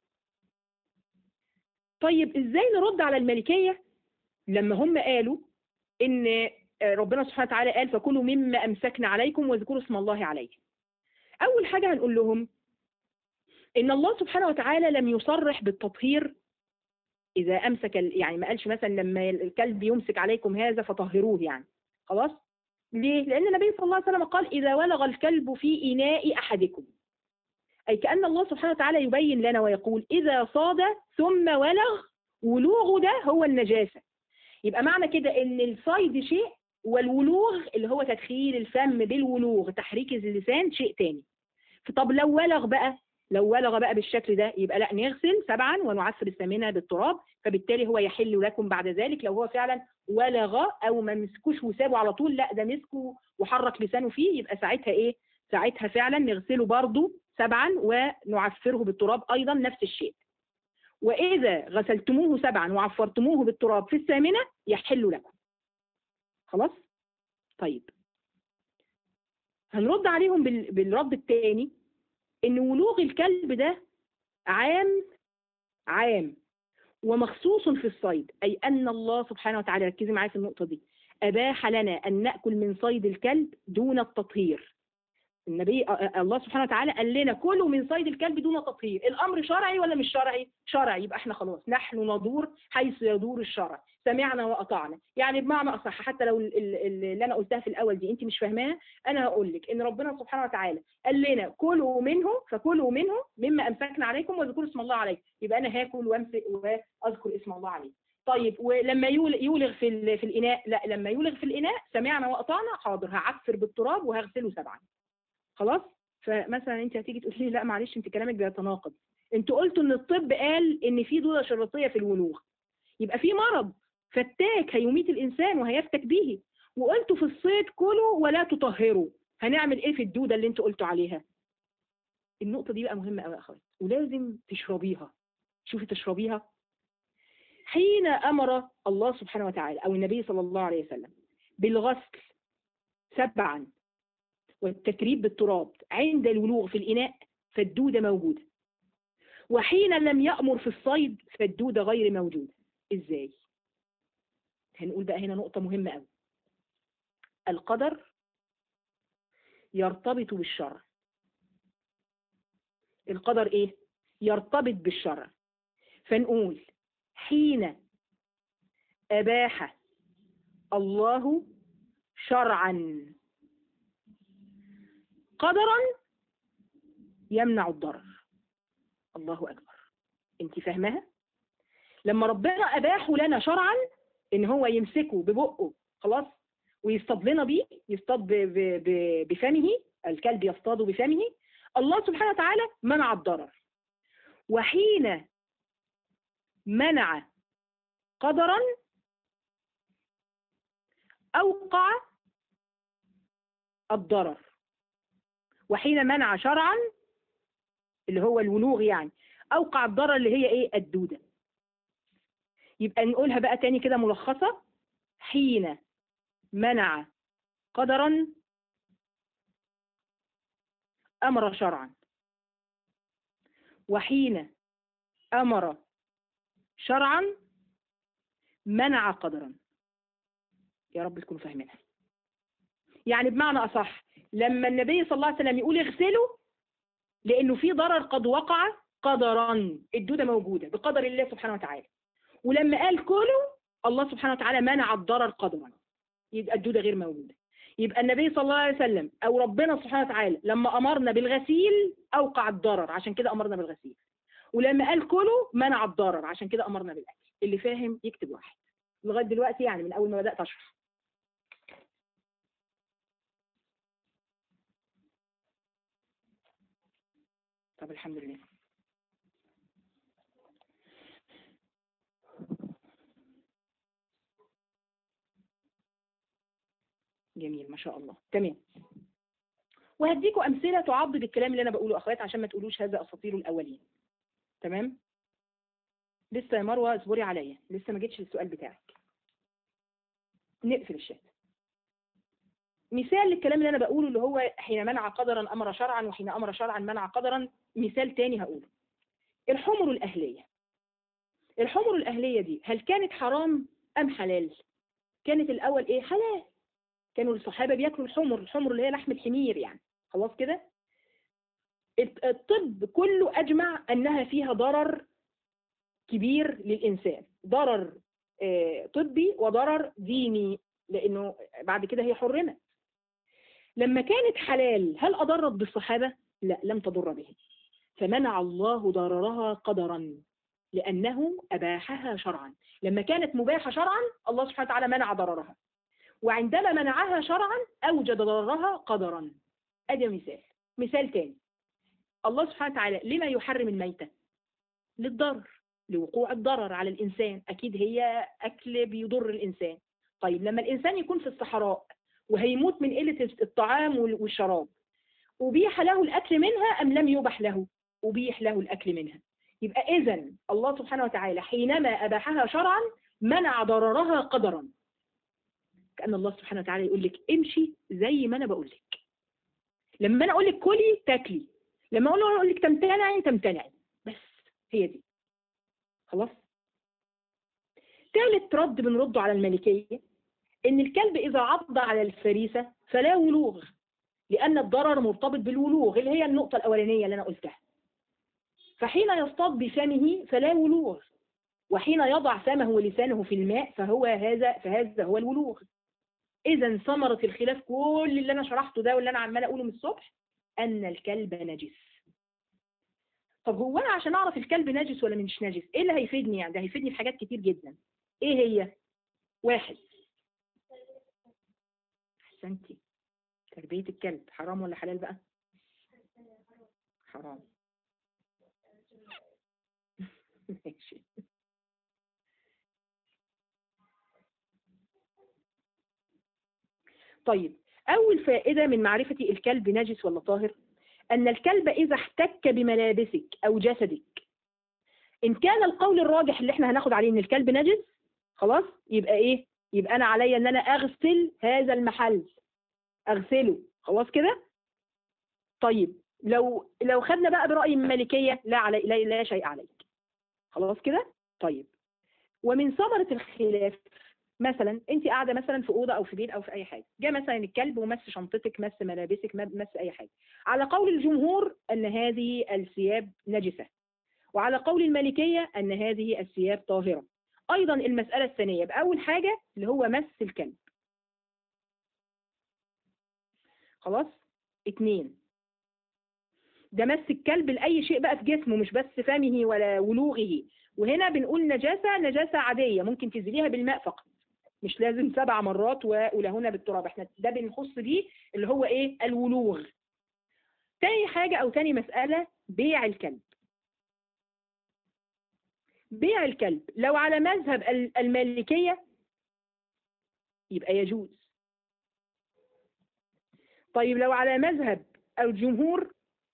طيب ازاي نرد على الملكية لما هم قالوا ان ربنا سبحانه وتعالى قال فكلوا مما امسكنا عليكم واذكروا اسم الله عليه اول حاجة هنقول لهم ان الله سبحانه وتعالى لم يصرح بالتطهير اذا امسك يعني ما قالش مثلا لما الكلب يمسك عليكم هذا فطهروه يعني خلاص ليه لان النبي صلى الله عليه وسلم قال اذا ولغ الكلب في اناء احدكم أي كأن الله سبحانه وتعالى يبين لنا ويقول إذا صاد ثم ولغ ولوغه ده هو النجاسة يبقى معنى كده إن الصيد شيء والولوغ اللي هو تدخيل الفم بالولوغ تحريك اللسان شيء تاني طب لو ولغ بقى لو ولغ بقى بالشكل ده يبقى لا نغسل سبعا ونعفر الثامنة بالتراب فبالتالي هو يحل لكم بعد ذلك لو هو فعلا ولغ او ما مسكوش وسابه على طول لا ده مسكه وحرك لسانه فيه يبقى ساعتها ايه ساعتها فعلا نغسله برضه سبعا ونعفره بالتراب أيضا نفس الشيء وإذا غسلتموه سبعا وعفرتموه بالتراب في الثامنة يحل لكم خلاص طيب هنرد عليهم بالرد الثاني ان ولوغ الكلب ده عام عام ومخصوص في الصيد أي أن الله سبحانه وتعالى ركزي معايا في النقطة دي أباح لنا أن نأكل من صيد الكلب دون التطهير النبي الله سبحانه وتعالى قال لنا كلوا من صيد الكلب دون تطهير الامر شرعي ولا مش شرعي شرعي يبقى احنا خلاص نحن ندور حيث يدور الشرع سمعنا واطعنا يعني بمعنى اصح حتى لو اللي انا قلتها في الاول دي انت مش فاهماها انا هقول لك ان ربنا سبحانه وتعالى قال لنا كلوا منه فكلوا منه مما امسكنا عليكم واذكروا اسم الله عليه يبقى انا هاكل وامسك واذكر اسم الله عليه طيب ولما يولغ في في الاناء لا لما يولغ في الاناء سمعنا واطعنا حاضر هعفر بالتراب وهغسله سبعا خلاص فمثلا انت هتيجي تقول لي لا معلش انت كلامك بيتناقض انت قلتوا ان الطب قال ان في دوده شرطيه في الولوغ يبقى في مرض فتاك هيميت الانسان وهيفتك به وقلتوا في الصيد كلوا ولا تطهروا هنعمل ايه في الدوده اللي انتوا قلتوا عليها النقطه دي بقى مهمه قوي يا اخوات ولازم تشربيها شوفي تشربيها حين امر الله سبحانه وتعالى او النبي صلى الله عليه وسلم بالغسل سبعا والتكريب بالتراب عند الولوغ في الإناء فالدودة موجودة وحين لم يأمر في الصيد فالدودة غير موجودة إزاي؟ هنقول بقى هنا نقطة مهمة قوي القدر يرتبط بالشرع القدر إيه؟ يرتبط بالشرع فنقول حين أباح الله شرعا قدرا يمنع الضرر الله أكبر انت فاهمها لما ربنا أباحه لنا شرعا ان هو يمسكه ببقه خلاص ويصطاد لنا بيه يصطاد بفمه الكلب يصطاد بفمه الله سبحانه وتعالى منع الضرر وحين منع قدرا أوقع الضرر وحين منع شرعا اللي هو الولوغ يعني أوقع الضرر اللي هي إيه الدودة يبقى نقولها بقى تاني كده ملخصة حين منع قدرا أمر شرعا وحين أمر شرعا منع قدرا يا رب تكونوا فاهمينها يعني بمعنى أصح لما النبي صلى الله عليه وسلم يقول اغسلوا لأنه في ضرر قد وقع قدرا الدودة موجودة بقدر الله سبحانه وتعالى ولما قال كلوا الله سبحانه وتعالى منع الضرر قدرا يبقى الدودة غير موجودة يبقى النبي صلى الله عليه وسلم أو ربنا سبحانه وتعالى لما أمرنا بالغسيل أوقع الضرر عشان كده أمرنا بالغسيل ولما قال كلوا منع الضرر عشان كده أمرنا بالأكل اللي فاهم يكتب واحد لغاية دلوقتي يعني من أول ما بدأت أشرح طب الحمد لله جميل ما شاء الله تمام وهديكوا أمثلة تعضد الكلام اللي أنا بقوله أخوات عشان ما تقولوش هذا أساطير الأولين تمام لسه يا مروة اصبري عليا لسه ما جيتش للسؤال بتاعك نقفل الشات مثال للكلام اللي أنا بقوله اللي هو حين منع قدرا أمر شرعا وحين أمر شرعا منع قدرا مثال تاني هقوله الحمر الأهلية الحمر الأهلية دي هل كانت حرام أم حلال كانت الأول إيه حلال كانوا الصحابة بياكلوا الحمر الحمر اللي هي لحم الحمير يعني خلاص كده الطب كله أجمع أنها فيها ضرر كبير للإنسان ضرر طبي وضرر ديني لأنه بعد كده هي حرمت لما كانت حلال هل أضرت بالصحابة؟ لا لم تضر به فمنع الله ضررها قدرا لأنه أباحها شرعا لما كانت مباحة شرعا الله سبحانه وتعالى منع ضررها وعندما منعها شرعا أوجد ضررها قدرا أدي مثال مثال تاني الله سبحانه وتعالى لما يحرم الميتة للضرر لوقوع الضرر على الإنسان أكيد هي أكل بيضر الإنسان طيب لما الإنسان يكون في الصحراء وهيموت من قلة الطعام والشراب أبيح له الأكل منها أم لم يبح له أبيح له الأكل منها يبقى إذا الله سبحانه وتعالى حينما أباحها شرعا منع ضررها قدرا كأن الله سبحانه وتعالى يقول لك امشي زي ما أنا بقول لك لما أنا أقول لك كلي تاكلي لما أقول أقول لك تمتنعي تمتنعي بس هي دي خلاص ثالث رد بنرده على الملكية إن الكلب إذا عض على الفريسة فلا ولوغ لأن الضرر مرتبط بالولوغ اللي هي النقطة الأولانية اللي أنا قلتها فحين يصطاد بفمه فلا ولوغ وحين يضع فمه ولسانه في الماء فهو هذا فهذا هو الولوغ إذا ثمرة الخلاف كل اللي أنا شرحته ده واللي أنا عمال أقوله من الصبح أن الكلب نجس طب هو أنا عشان أعرف الكلب نجس ولا مش نجس إيه اللي هيفيدني يعني ده هيفيدني في حاجات كتير جدا إيه هي واحد أحسنتي تربية الكلب حرام ولا حلال بقى حرام ماشي طيب أول فائدة من معرفة الكلب نجس ولا طاهر أن الكلب إذا احتك بملابسك أو جسدك إن كان القول الراجح اللي احنا هناخد عليه إن الكلب نجس خلاص يبقى إيه يبقى أنا عليا إن أنا أغسل هذا المحل أغسله خلاص كده طيب لو لو خدنا بقى برأي المالكية لا علي لا, لا شيء عليك خلاص كده طيب ومن ثمرة الخلاف مثلا انت قاعده مثلا في اوضه او في بيت او في اي حاجه جاء مثلا الكلب ومس شنطتك مس ملابسك مس اي حاجه على قول الجمهور ان هذه الثياب نجسه وعلى قول المالكيه ان هذه الثياب طاهره ايضا المساله الثانيه باول حاجه اللي هو مس الكلب خلاص اتنين ده مس الكلب لاي شيء بقى في جسمه مش بس فمه ولا ولوغه وهنا بنقول نجاسه نجاسه عاديه ممكن تزيليها بالماء فقط مش لازم سبع مرات ولهنا بالتراب احنا ده بنخص بيه اللي هو ايه الولوغ تاني حاجة او تاني مسألة بيع الكلب بيع الكلب لو على مذهب المالكية يبقى يجوز طيب لو على مذهب الجمهور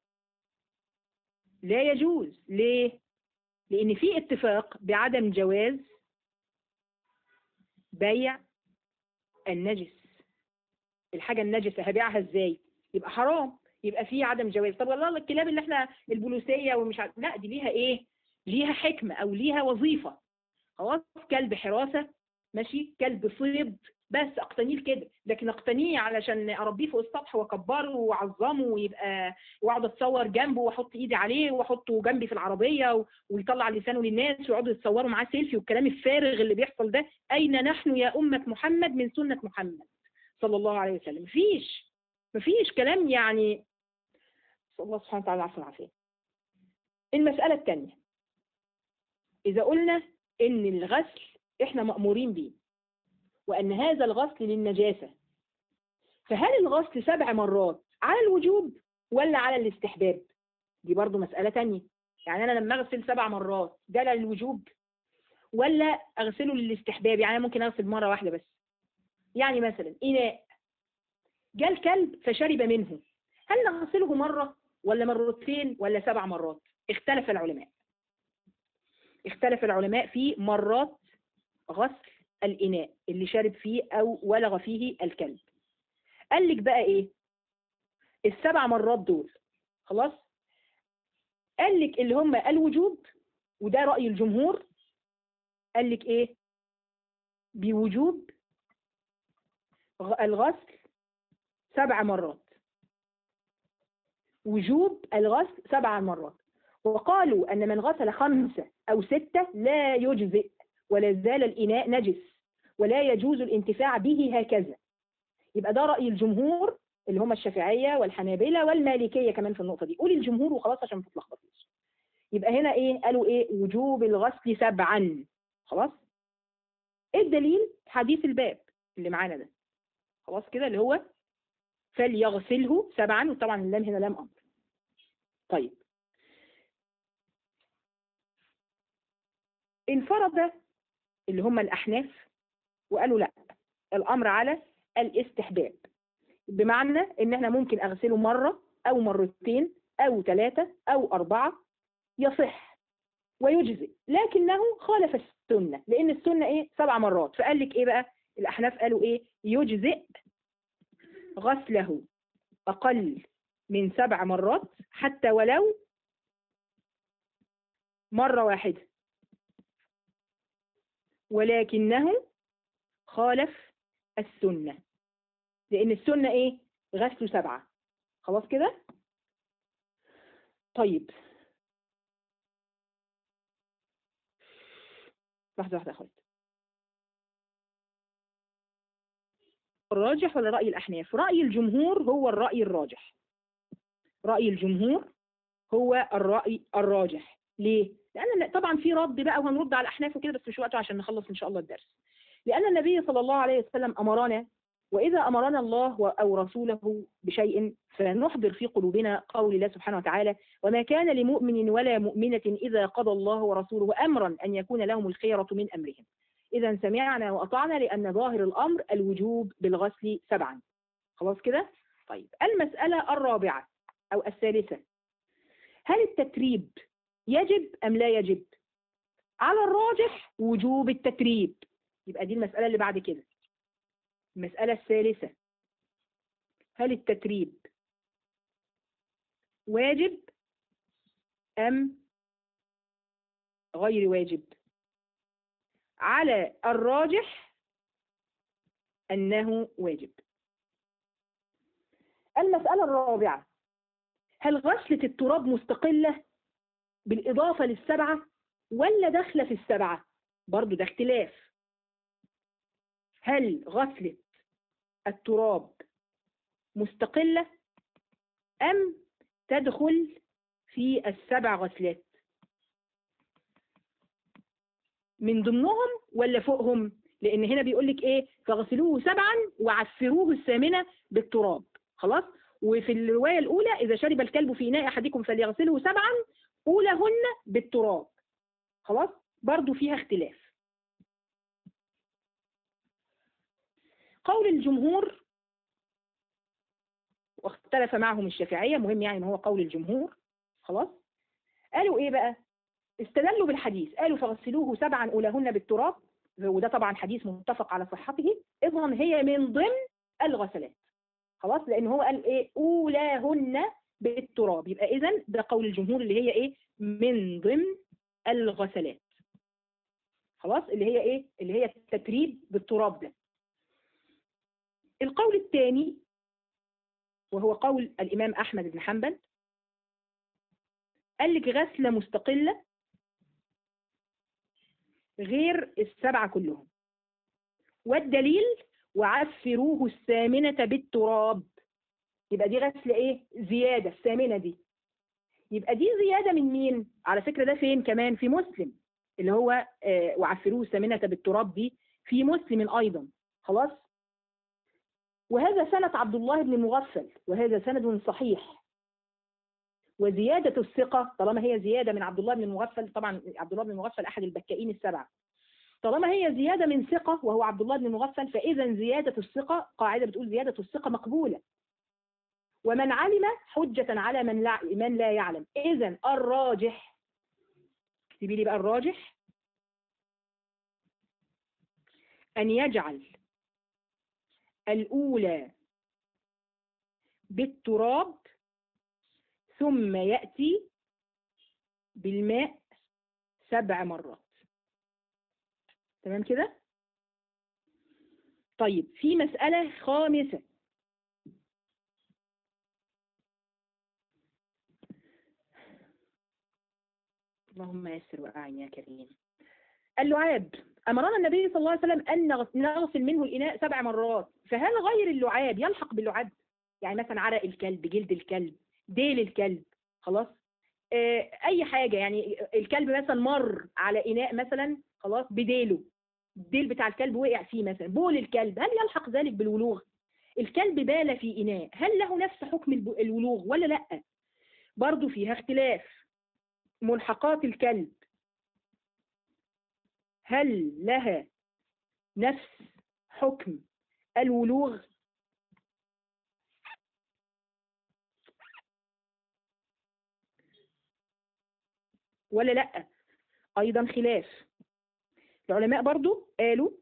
لا يجوز ليه لان في اتفاق بعدم جواز بيع النجس الحاجة النجسة هبيعها ازاي يبقى حرام يبقى فيه عدم جواز طب والله الكلاب اللي احنا البوليسية ومش عارف لا دي ليها ايه ليها حكمة او ليها وظيفة خلاص كلب حراسة ماشي كلب صيد بس اقتنيه كده لكن اقتنيه علشان اربيه فوق السطح واكبره واعظمه ويبقى واقعد اتصور جنبه واحط ايدي عليه واحطه جنبي في العربيه و- ويطلع لسانه للناس ويقعدوا يتصوروا معاه سيلفي والكلام الفارغ اللي بيحصل ده اين نحن يا امه محمد من سنه محمد صلى الله عليه وسلم مفيش مفيش كلام يعني صلى الله سبحانه وتعالى العفو والعافيه المساله الثانيه اذا قلنا ان الغسل احنا مامورين بيه وأن هذا الغسل للنجاسة فهل الغسل سبع مرات على الوجوب ولا على الاستحباب دي برضو مسألة تانية يعني أنا لما أغسل سبع مرات ده للوجوب ولا أغسله للاستحباب يعني أنا ممكن أغسل مرة واحدة بس يعني مثلا إناء جاء الكلب فشرب منه هل نغسله مرة ولا مرتين ولا سبع مرات اختلف العلماء اختلف العلماء في مرات غسل الإناء اللي شرب فيه أو ولغ فيه الكلب قال لك بقى إيه السبع مرات دول خلاص قال لك اللي هم الوجوب وده رأي الجمهور قال لك إيه بوجوب غ- الغسل سبع مرات وجوب الغسل سبع مرات وقالوا أن من غسل خمسة أو ستة لا يجزئ ولا زال الإناء نجس ولا يجوز الانتفاع به هكذا يبقى ده رأي الجمهور اللي هم الشافعية والحنابلة والمالكية كمان في النقطة دي قولي الجمهور وخلاص عشان ما تتلخبطوش يبقى هنا ايه قالوا ايه وجوب الغسل سبعا خلاص ايه الدليل حديث الباب اللي معانا ده خلاص كده اللي هو فليغسله سبعا وطبعا اللام هنا لام امر طيب انفرد اللي هم الأحناف وقالوا لا الأمر على الاستحباب بمعنى إن احنا ممكن أغسله مرة أو مرتين أو ثلاثة أو أربعة يصح ويجزئ لكنه خالف السنة لأن السنة إيه سبع مرات فقال لك إيه بقى الأحناف قالوا إيه يجزئ غسله أقل من سبع مرات حتى ولو مرة واحدة ولكنه خالف السنة لأن السنة إيه؟ غسل سبعة خلاص كده؟ طيب لحظة واحدة يا أخوات الراجح ولا رأي الأحناف؟ رأي الجمهور هو الرأي الراجح رأي الجمهور هو الرأي الراجح ليه؟ لأن طبعا في رد بقى وهنرد على الأحناف وكده بس مش وقته عشان نخلص إن شاء الله الدرس لأن النبي صلى الله عليه وسلم أمرنا وإذا أمرنا الله أو رسوله بشيء فنحضر في قلوبنا قول الله سبحانه وتعالى وما كان لمؤمن ولا مؤمنة إذا قضى الله ورسوله أمرا أن يكون لهم الخيرة من أمرهم إذا سمعنا وأطعنا لأن ظاهر الأمر الوجوب بالغسل سبعا خلاص كده؟ طيب المسألة الرابعة أو الثالثة هل التتريب يجب أم لا يجب؟ على الراجح وجوب التتريب يبقى دي المسألة اللي بعد كده المسألة الثالثة هل التتريب واجب أم غير واجب على الراجح أنه واجب المسألة الرابعة هل غسلة التراب مستقلة بالإضافة للسبعة ولا داخلة في السبعة برضو ده اختلاف هل غسلة التراب مستقلة أم تدخل في السبع غسلات من ضمنهم ولا فوقهم لأن هنا بيقول لك إيه فغسلوه سبعا وعفروه الثامنة بالتراب خلاص وفي الرواية الأولى إذا شرب الكلب في إناء أحدكم فليغسله سبعا أولهن بالتراب خلاص برضو فيها اختلاف قول الجمهور واختلف معهم الشافعية مهم يعني ما هو قول الجمهور خلاص قالوا ايه بقى استدلوا بالحديث قالوا فغسلوه سبعا أولهن بالتراب وده طبعا حديث متفق على صحته إذن هي من ضمن الغسلات خلاص لان هو قال ايه اولاهن بالتراب يبقى اذا ده قول الجمهور اللي هي ايه من ضمن الغسلات خلاص اللي هي ايه اللي هي التتريب بالتراب ده القول الثاني وهو قول الامام احمد بن حنبل قال لك غسله مستقله غير السبعه كلهم والدليل وعفروه الثامنه بالتراب يبقى دي غسل ايه زياده الثامنه دي يبقى دي زياده من مين على فكره ده فين كمان في مسلم اللي هو آه وعفروه الثامنه بالتراب دي في مسلم ايضا خلاص وهذا سند عبد الله بن مغفل وهذا سند صحيح وزيادة الثقة طالما هي زيادة من عبد الله بن مغفل طبعا عبد الله بن مغفل أحد البكائين السبعة طالما هي زيادة من ثقة وهو عبد الله بن مغفل فإذا زيادة الثقة قاعدة بتقول زيادة الثقة مقبولة ومن علم حجة على من لا, من لا يعلم إذا الراجح اكتبي لي بقى الراجح أن يجعل الأولى بالتراب ثم يأتي بالماء سبع مرات تمام كده طيب في مسألة خامسة اللهم يسر وأعن يا كريم اللعاب أمرنا النبي صلى الله عليه وسلم أن نغسل منه الإناء سبع مرات فهل غير اللعاب يلحق باللعاب يعني مثلا عرق الكلب جلد الكلب ديل الكلب خلاص آه أي حاجة يعني الكلب مثلا مر على إناء مثلا خلاص بديله الديل بتاع الكلب وقع فيه مثلا بول الكلب هل يلحق ذلك بالولوغ الكلب بال في إناء هل له نفس حكم الولوغ ولا لأ برضو فيها اختلاف ملحقات الكلب هل لها نفس حكم الولوغ ولا لا ايضا خلاف العلماء برضو قالوا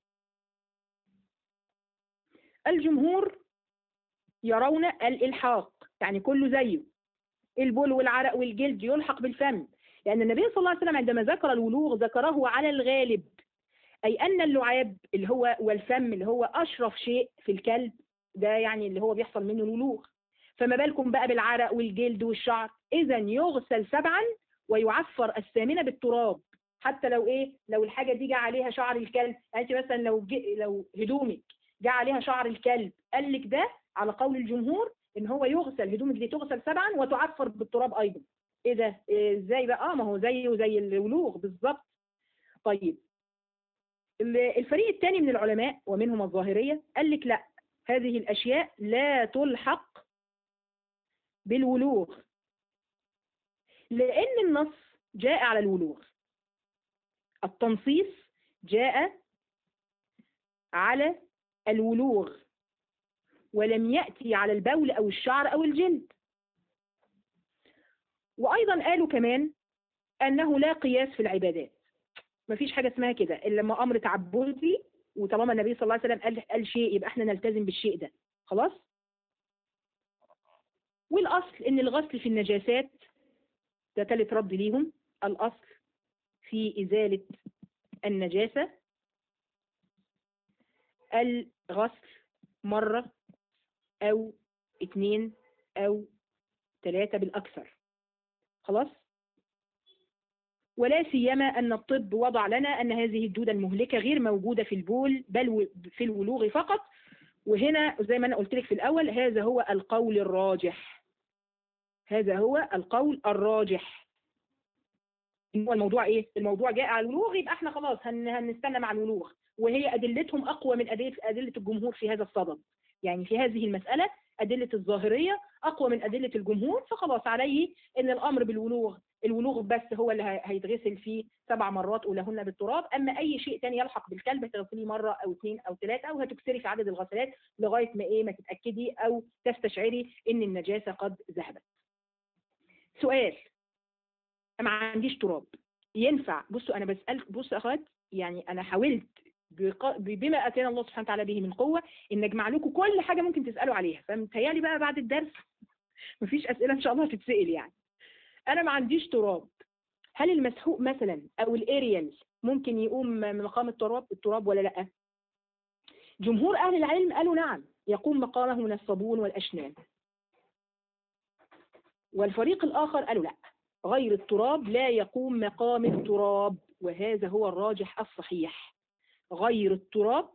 الجمهور يرون الالحاق يعني كله زيه البول والعرق والجلد يلحق بالفم لأن النبي صلى الله عليه وسلم عندما ذكر الولوغ ذكره على الغالب أي أن اللعاب اللي هو والفم اللي هو أشرف شيء في الكلب ده يعني اللي هو بيحصل منه الولوغ فما بالكم بقى بالعرق والجلد والشعر إذا يغسل سبعا ويعفر الثامنة بالتراب حتى لو إيه لو الحاجة دي جه عليها شعر الكلب يعني أنت مثلا لو لو هدومك جه عليها شعر الكلب قال لك ده على قول الجمهور ان هو يغسل هدومك دي تغسل سبعا وتعفر بالتراب ايضا ايه ده ازاي بقى اه ما هو زيه زي الولوغ بالظبط طيب الفريق الثاني من العلماء ومنهم الظاهريه قال لك لا هذه الاشياء لا تلحق بالولوغ لان النص جاء على الولوغ التنصيص جاء على الولوغ ولم يأتي على البول أو الشعر أو الجلد وأيضا قالوا كمان أنه لا قياس في العبادات مفيش حاجة اسمها كده إلا لما أمر تعبدي وطالما النبي صلى الله عليه وسلم قال, قال شيء يبقى احنا نلتزم بالشيء ده خلاص والأصل إن الغسل في النجاسات ده تالت رد ليهم الأصل في إزالة النجاسة الغسل مرة أو اتنين أو تلاتة بالأكثر خلاص ولا سيما أن الطب وضع لنا أن هذه الدودة المهلكة غير موجودة في البول بل في الولوغ فقط وهنا زي ما أنا قلت لك في الأول هذا هو القول الراجح هذا هو القول الراجح هو الموضوع ايه الموضوع جاء على الولوغ يبقى احنا خلاص هن هنستنى مع الولوغ وهي ادلتهم اقوى من ادله ادله الجمهور في هذا الصدد يعني في هذه المساله ادله الظاهريه اقوى من ادله الجمهور فخلاص عليه ان الامر بالولوغ الولوغ بس هو اللي هيتغسل فيه سبع مرات اولهن بالتراب اما اي شيء ثاني يلحق بالكلب هتغسليه مره او اثنين او ثلاثه او هتكسري في عدد الغسلات لغايه ما ايه ما تتاكدي او تستشعري ان النجاسه قد ذهبت سؤال ما عنديش تراب ينفع بصوا انا بسال بصوا يا اخوات يعني انا حاولت بق- بما اتانا الله سبحانه وتعالى به من قوه ان اجمع لكم كل حاجه ممكن تسالوا عليها فمتهيألي بقى بعد الدرس مفيش اسئله ان شاء الله هتتسال يعني انا ما عنديش تراب هل المسحوق مثلا او الاريال ممكن يقوم من مقام التراب التراب ولا لا جمهور اهل العلم قالوا نعم يقوم مقامه من الصابون والاشنان والفريق الاخر قالوا لا غير التراب لا يقوم مقام التراب وهذا هو الراجح الصحيح غير التراب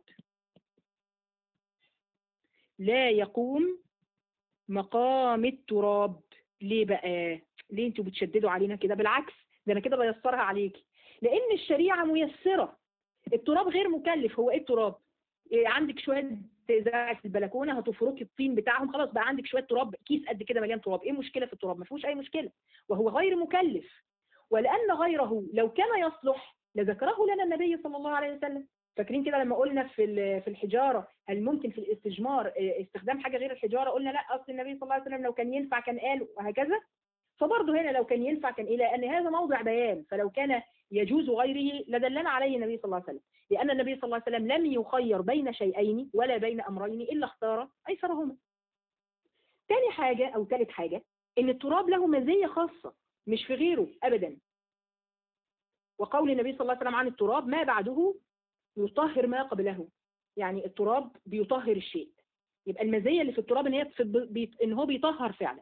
لا يقوم مقام التراب ليه بقى ليه انتوا بتشددوا علينا كده بالعكس ده انا كده بيسرها عليكي لان الشريعه ميسره التراب غير مكلف هو ايه التراب إيه عندك شويه زرع في البلكونه هتفركي الطين بتاعهم خلاص بقى عندك شويه تراب كيس قد كده مليان تراب ايه المشكله في التراب ما فيهوش اي مشكله وهو غير مكلف ولان غيره لو كان يصلح لذكره لنا النبي صلى الله عليه وسلم فاكرين كده لما قلنا في ال- في الحجاره هل ممكن في الاستجمار آه، استخدام حاجه غير الحجاره قلنا لا اصل النبي صلى الله عليه وسلم لو كان ينفع كان قال وهكذا فبرضه هنا لو كان ينفع كان ايه لان هذا موضع بيان فلو كان يجوز غيره لدلنا عليه النبي صلى الله عليه وسلم لان النبي صلى الله عليه وسلم لم يخير بين شيئين ولا بين امرين الا اختار ايسرهما تاني حاجه او ثالث حاجه ان التراب له مزيه خاصه مش في غيره ابدا وقول النبي صلى الله عليه وسلم عن التراب ما بعده يطهر ما قبله يعني التراب بيطهر الشيء يبقى المزيه اللي في التراب ان هي في- بي- ان هو بيطهر فعلا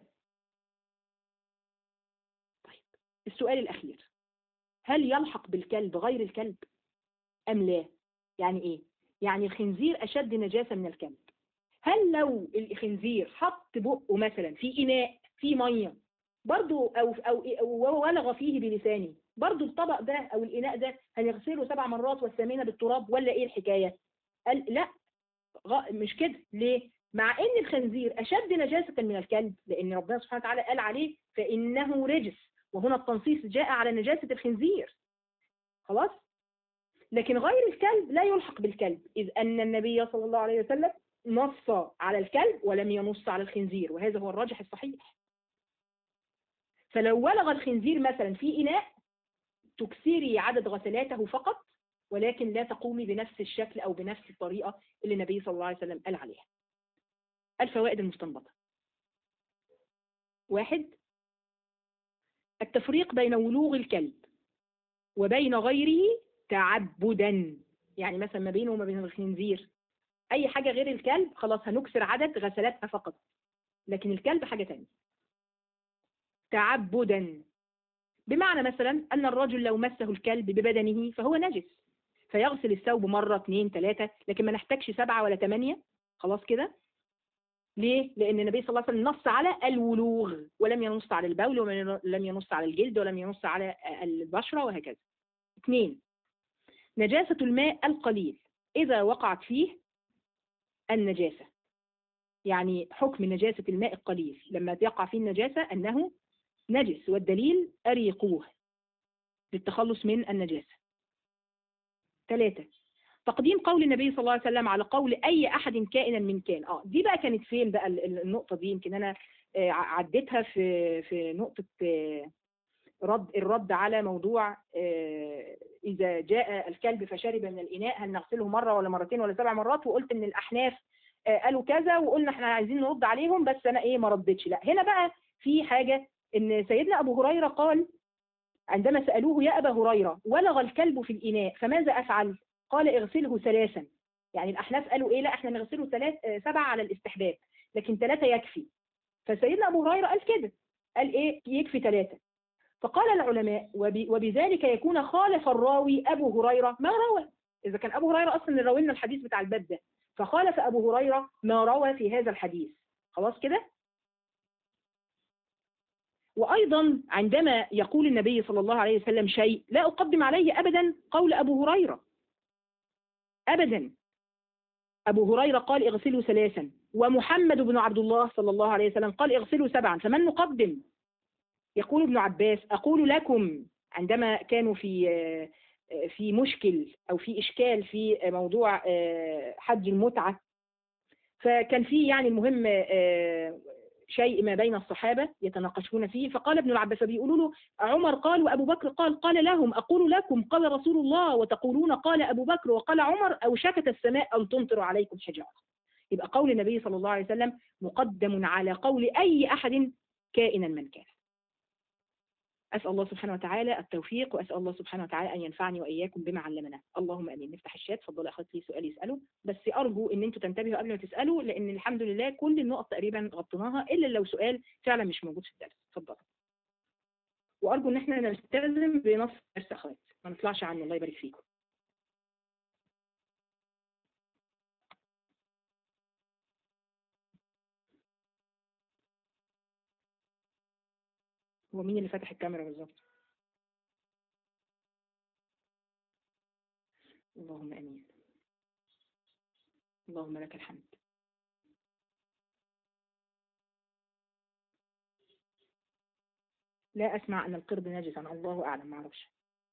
طيب السؤال الاخير هل يلحق بالكلب غير الكلب ام لا يعني ايه يعني الخنزير اشد نجاسه من الكلب هل لو الخنزير حط بقه مثلا في اناء فيه ميه برضو او او أو ولغ فيه بلسانه برضو الطبق ده او الاناء ده هنغسله سبع مرات والثامنه بالتراب ولا ايه الحكايه قال لا غ- مش كده ليه مع ان الخنزير اشد نجاسه من الكلب لان ربنا سبحانه وتعالى قال عليه فانه رجس وهنا التنصيص جاء على نجاسه الخنزير خلاص لكن غير الكلب لا يلحق بالكلب اذ ان النبي صلى الله عليه وسلم نص على الكلب ولم ينص على الخنزير وهذا هو الراجح الصحيح فلو ولغ الخنزير مثلا في إناء تكسري عدد غسلاته فقط ولكن لا تقومي بنفس الشكل أو بنفس الطريقة اللي النبي صلى الله عليه وسلم قال عليها الفوائد المستنبطة واحد التفريق بين ولوغ الكلب وبين غيره تعبدا يعني مثلا ما بينه وما بين الخنزير أي حاجة غير الكلب خلاص هنكسر عدد غسلاتها فقط لكن الكلب حاجة تانية تعبدا بمعنى مثلا أن الرجل لو مسه الكلب ببدنه فهو نجس فيغسل الثوب مرة اثنين ثلاثة لكن ما نحتاجش سبعة ولا ثمانية خلاص كده ليه؟ لأن النبي صلى الله عليه وسلم نص على الولوغ ولم ينص على البول ولم ينص على الجلد ولم ينص على البشرة وهكذا اثنين نجاسة الماء القليل إذا وقعت فيه النجاسة يعني حكم نجاسة الماء القليل لما يقع فيه النجاسة أنه نجس والدليل أريقوه للتخلص من النجاسة ثلاثة تقديم قول النبي صلى الله عليه وسلم على قول أي أحد كائنا من كان اه دي بقى كانت فين بقى النقطة دي يمكن أنا عديتها في في نقطة رد الرد على موضوع إذا جاء الكلب فشرب من الإناء هل نغسله مرة ولا مرتين ولا سبع مرات وقلت إن الأحناف قالوا كذا وقلنا احنا عايزين نرد عليهم بس أنا إيه ما ردتش لا هنا بقى في حاجة إن سيدنا أبو هريرة قال عندما سألوه يا أبا هريرة ولغ الكلب في الإناء فماذا أفعل؟ قال اغسله ثلاثا يعني الأحناف قالوا إيه لا إحنا نغسله ثلاث سبعة على الاستحباب لكن ثلاثة يكفي فسيدنا أبو هريرة قال كده قال إيه يكفي ثلاثة فقال العلماء وبذلك يكون خالف الراوي أبو هريرة ما روى إذا كان أبو هريرة أصلا اللي راوي لنا الحديث بتاع الباب ده فخالف أبو هريرة ما روى في هذا الحديث خلاص كده وأيضا عندما يقول النبي صلى الله عليه وسلم شيء لا أقدم عليه أبدا قول أبو هريرة أبدا أبو هريرة قال اغسلوا ثلاثا ومحمد بن عبد الله صلى الله عليه وسلم قال اغسلوا سبعا فمن نقدم يقول ابن عباس أقول لكم عندما كانوا في في مشكل أو في إشكال في موضوع حج المتعة فكان في يعني المهم شيء ما بين الصحابة يتناقشون فيه فقال ابن العباس بيقولوا له عمر قال وأبو بكر قال قال لهم أقول لكم قال رسول الله وتقولون قال أبو بكر وقال عمر أو شكت السماء أن تمطر عليكم حجارة يبقى قول النبي صلى الله عليه وسلم مقدم على قول أي أحد كائنا من كان أسأل الله سبحانه وتعالى التوفيق وأسأل الله سبحانه وتعالى أن ينفعني وإياكم بما علمنا اللهم أمين نفتح الشات اتفضل أخذت لي سؤال يسأله بس أرجو أن أنتوا تنتبهوا قبل ما تسألوا لأن الحمد لله كل النقط تقريبا غطيناها إلا لو سؤال فعلا مش موجود في الدرس اتفضل وأرجو أن احنا نلتزم بنص الدرس أخوات ما نطلعش عنه الله يبارك فيكم هو مين اللي فتح الكاميرا بالظبط اللهم امين اللهم لك الحمد لا اسمع ان القرد نجسا الله اعلم ما اعرفش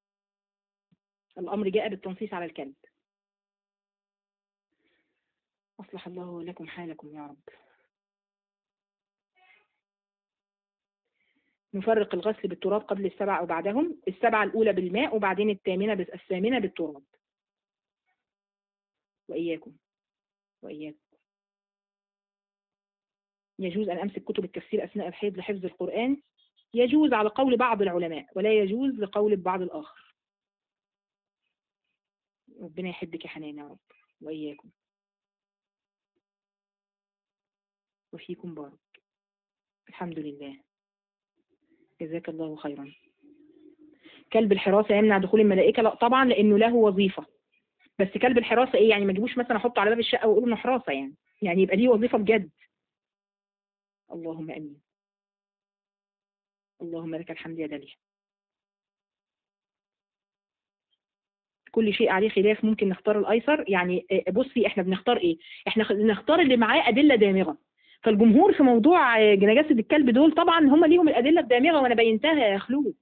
الامر جاء بالتنصيص على الكلب اصلح الله لكم حالكم يا رب نفرق الغسل بالتراب قبل السبع أو بعدهم السبعة الأولى بالماء وبعدين الثامنة بس الثامنة بالتراب وإياكم وإياكم يجوز أن أمسك كتب التفسير أثناء الحيض لحفظ القرآن يجوز على قول بعض العلماء ولا يجوز لقول البعض الآخر ربنا يحبك يا حنان يا رب وإياكم وفيكم بارك الحمد لله جزاك الله خيرا كلب الحراسة يمنع دخول الملائكة لا طبعا لأنه له وظيفة بس كلب الحراسة إيه يعني ما تجيبوش مثلا أحطه على باب الشقة وأقول إنه حراسة يعني يعني يبقى ليه وظيفة بجد اللهم أمين اللهم لك الحمد يا داليا كل شيء عليه خلاف ممكن نختار الأيسر يعني بصي احنا بنختار ايه احنا نختار اللي معاه أدلة دامغة فالجمهور في موضوع نجاسة الكلب دول طبعا هم ليهم الأدلة الدامغة وأنا بينتها يا خلود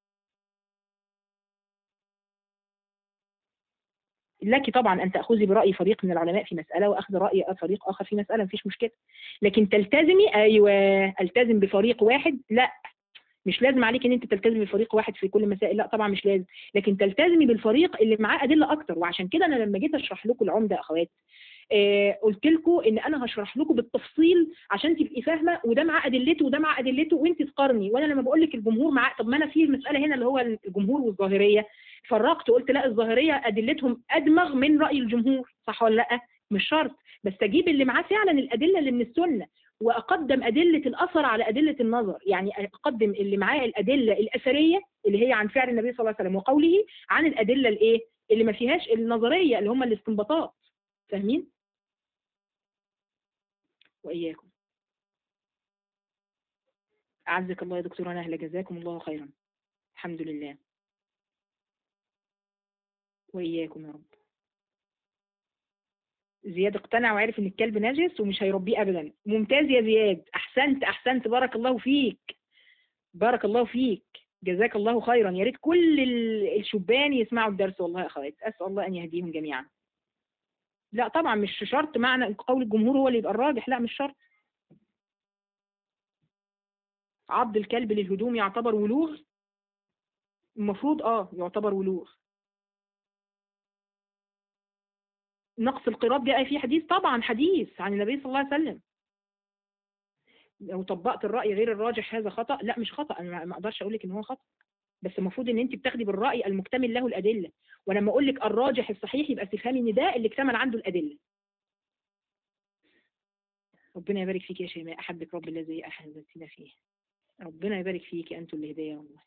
لك طبعا أن تأخذي برأي فريق من العلماء في مسألة وأخذ رأي فريق آخر في مسألة مفيش مشكلة لكن تلتزمي أيوة التزم بفريق واحد لا مش لازم عليك ان انت تلتزمي بفريق واحد في كل المسائل لا طبعا مش لازم لكن تلتزمي بالفريق اللي معاه ادله اكتر وعشان كده انا لما جيت اشرح لكم العمده يا اخوات آه قلت لكم ان انا هشرح لكم بالتفصيل عشان تبقي فاهمه وده مع ادلته وده مع ادلته وانت تقارني وانا لما بقول لك الجمهور مع طب ما انا في المساله هنا اللي هو الجمهور والظاهريه فرقت قلت لا الظاهريه ادلتهم ادمغ من راي الجمهور صح ولا لا مش شرط بس اجيب اللي معاه فعلا الادله اللي من السنه واقدم ادله الاثر على ادله النظر يعني اقدم اللي معاه الادله الاثريه اللي هي عن فعل النبي صلى الله عليه وسلم وقوله عن الادله الايه اللي ما فيهاش النظريه اللي هم الاستنباطات فاهمين واياكم اعزك الله يا دكتوره نهله جزاكم الله خيرا الحمد لله واياكم يا رب زياد اقتنع وعرف ان الكلب نجس ومش هيربيه ابدا ممتاز يا زياد احسنت احسنت بارك الله فيك بارك الله فيك جزاك الله خيرا يا ريت كل الشبان يسمعوا الدرس والله يا اخوات اسال الله ان يهديهم جميعا لا طبعا مش شرط معنى قول الجمهور هو اللي يبقى الراجح لا مش شرط عض الكلب للهدوم يعتبر ولوغ المفروض اه يعتبر ولوغ نقص القراط جاء في حديث طبعا حديث عن النبي صلى الله عليه وسلم لو طبقت الرأي غير الراجح هذا خطأ لا مش خطأ أنا ما أقدرش أقول لك إن هو خطأ بس المفروض إن أنت بتاخدي بالرأي المكتمل له الأدلة ولما أقول لك الراجح الصحيح يبقى تفهمي إن ده اللي اكتمل عنده الأدلة ربنا يبارك فيك يا شيماء أحبك رب الذي أحببتنا فيه ربنا يبارك فيك أنتوا اللي هدايا والله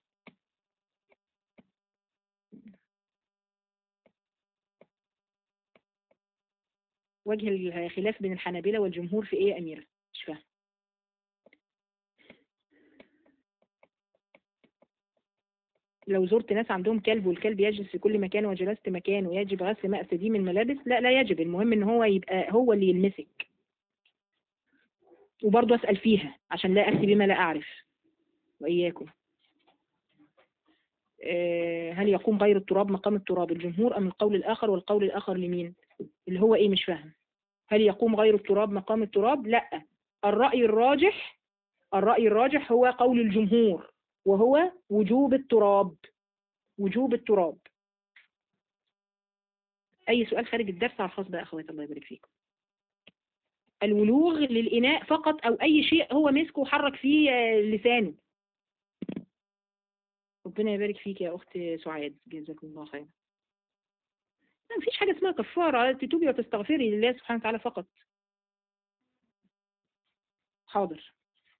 وجه الخلاف بين الحنابلة والجمهور في ايه يا أميرة مش فاهم لو زرت ناس عندهم كلب والكلب يجلس في كل مكان وجلست مكان ويجب غسل ماء سديم الملابس لا لا يجب المهم ان هو يبقى هو اللي يلمسك وبرضه اسال فيها عشان لا افتي بما لا اعرف واياكم هل يقوم غير التراب مقام التراب الجمهور ام القول الاخر والقول الاخر لمين اللي هو ايه مش فاهم هل يقوم غير التراب مقام التراب لا الرأي الراجح الرأي الراجح هو قول الجمهور وهو وجوب التراب وجوب التراب أي سؤال خارج الدرس على الخاص بقى أخوات الله يبارك فيكم الولوغ للإناء فقط أو أي شيء هو مسكه وحرك فيه آه، لسانه ربنا يبارك فيك يا أخت سعاد جزاكم الله خيرا ما فيش حاجة اسمها كفارة تتوبي وتستغفري لله سبحانه وتعالى فقط حاضر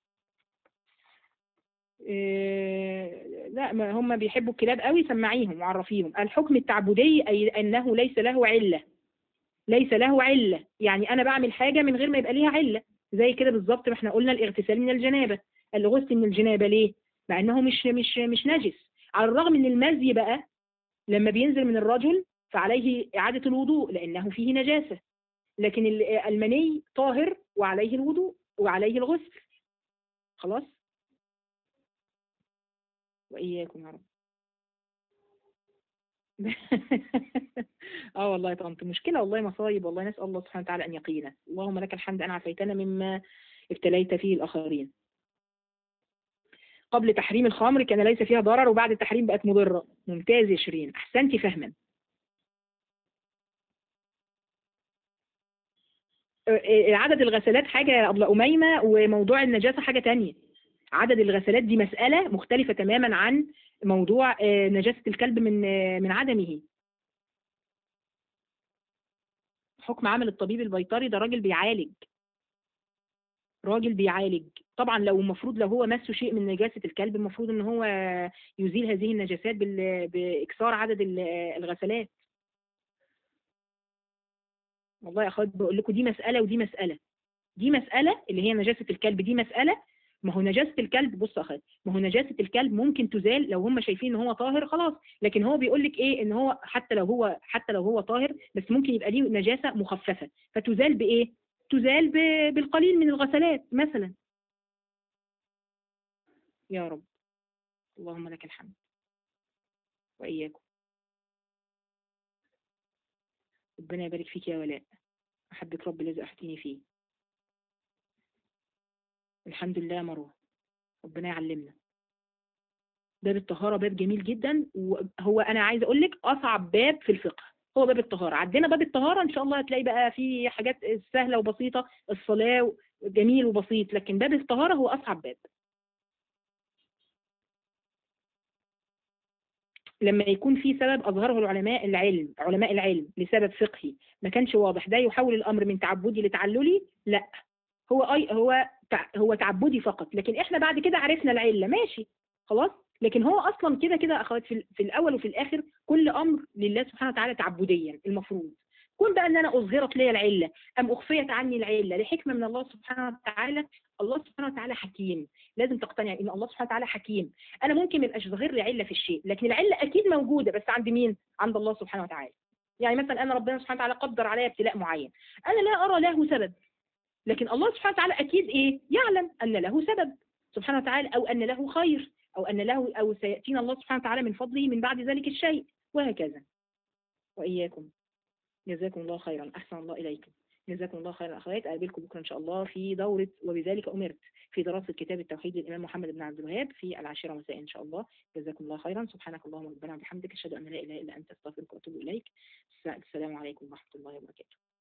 إيه لا ما هم بيحبوا الكلاب قوي سمعيهم وعرفيهم الحكم التعبدي أي أنه ليس له علة ليس له علة يعني أنا بعمل حاجة من غير ما يبقى ليها علة زي كده بالظبط ما احنا قلنا الاغتسال من الجنابة الغسل من الجنابة ليه؟ مع أنه مش مش مش نجس على الرغم من المزي بقى لما بينزل من الرجل فعليه إعادة الوضوء لأنه فيه نجاسة لكن ال- المني طاهر وعليه الوضوء وعليه الغسل خلاص وإياكم يا رب اه والله يا طنط مشكلة والله مصايب والله نسأل الله سبحانه وتعالى أن يقينا اللهم لك الحمد أن عافيتنا مما ابتليت فيه الآخرين قبل تحريم الخمر كان ليس فيها ضرر وبعد التحريم بقت مضرة ممتاز يا شيرين أحسنتي فهما آه، عدد الغسلات حاجة يا أبلة أميمة وموضوع النجاسة حاجة تانية عدد الغسلات دي مسألة مختلفة تماما عن موضوع آه، نجاسة الكلب من آه، من عدمه حكم عمل الطبيب البيطري ده راجل بيعالج راجل بيعالج طبعا لو المفروض لو هو مسه شيء من نجاسة الكلب المفروض ان هو يزيل هذه النجاسات بال- بإكثار عدد ال- الغسلات والله يا اخوات بقول لكم دي مسألة ودي مسألة دي مسألة اللي هي نجاسة الكلب دي مسألة ما هو نجاسة الكلب بص يا اخوات ما هو نجاسة الكلب ممكن تزال لو هم شايفين ان هو طاهر خلاص لكن هو بيقول لك ايه ان هو حتى لو هو حتى لو هو طاهر بس ممكن يبقى ليه نجاسة مخففة فتزال بايه تزال ب- بالقليل من الغسلات مثلا يا رب اللهم لك الحمد وإياكم ربنا يبارك فيك يا ولاء أحبك رب الذي أحتني فيه الحمد لله يا مروة ربنا يعلمنا باب الطهارة باب جميل جدا وهو أنا عايزة أقول لك أصعب باب في الفقه هو باب الطهارة عدينا باب الطهارة إن شاء الله هتلاقي بقى في حاجات سهلة وبسيطة الصلاة جميل وبسيط لكن باب الطهارة هو أصعب باب لما يكون في سبب أظهره العلماء العلم علماء العلم لسبب فقهي ما كانش واضح ده يحول الأمر من تعبدي لتعللي لا هو أي هو تع- هو تعبدي فقط لكن احنا بعد كده عرفنا العلة ماشي خلاص لكن هو اصلا كده كده اخوات في, ال- في الاول وفي الاخر كل امر لله سبحانه وتعالى تعبديا المفروض كون بقى ان انا اظهرت لي العله ام اخفيت عني العله لحكمه من الله سبحانه وتعالى الله سبحانه وتعالى حكيم لازم تقتنع ان الله سبحانه وتعالى حكيم انا ممكن ما يبقاش ظاهر لي عله في الشيء لكن العله اكيد موجوده بس عند مين عند الله سبحانه وتعالى يعني مثلا انا ربنا سبحانه وتعالى قدر عليا ابتلاء معين انا لا ارى له سبب لكن الله سبحانه وتعالى اكيد ايه يعلم ان له سبب سبحانه وتعالى او ان له خير او ان له او سياتينا الله سبحانه وتعالى من فضله من بعد ذلك الشيء وهكذا واياكم جزاكم الله خيرا احسن الله اليكم جزاكم الله خيرا اخوات اقابلكم بكره ان شاء الله في دوره وبذلك امرت في دراسه كتاب التوحيد للامام محمد بن عبد الوهاب في العاشره مساء ان شاء الله جزاكم الله خيرا سبحانك اللهم ربنا وبحمدك اشهد ان لا اله الا انت استغفرك واتوب اليك السلام عليكم ورحمه الله وبركاته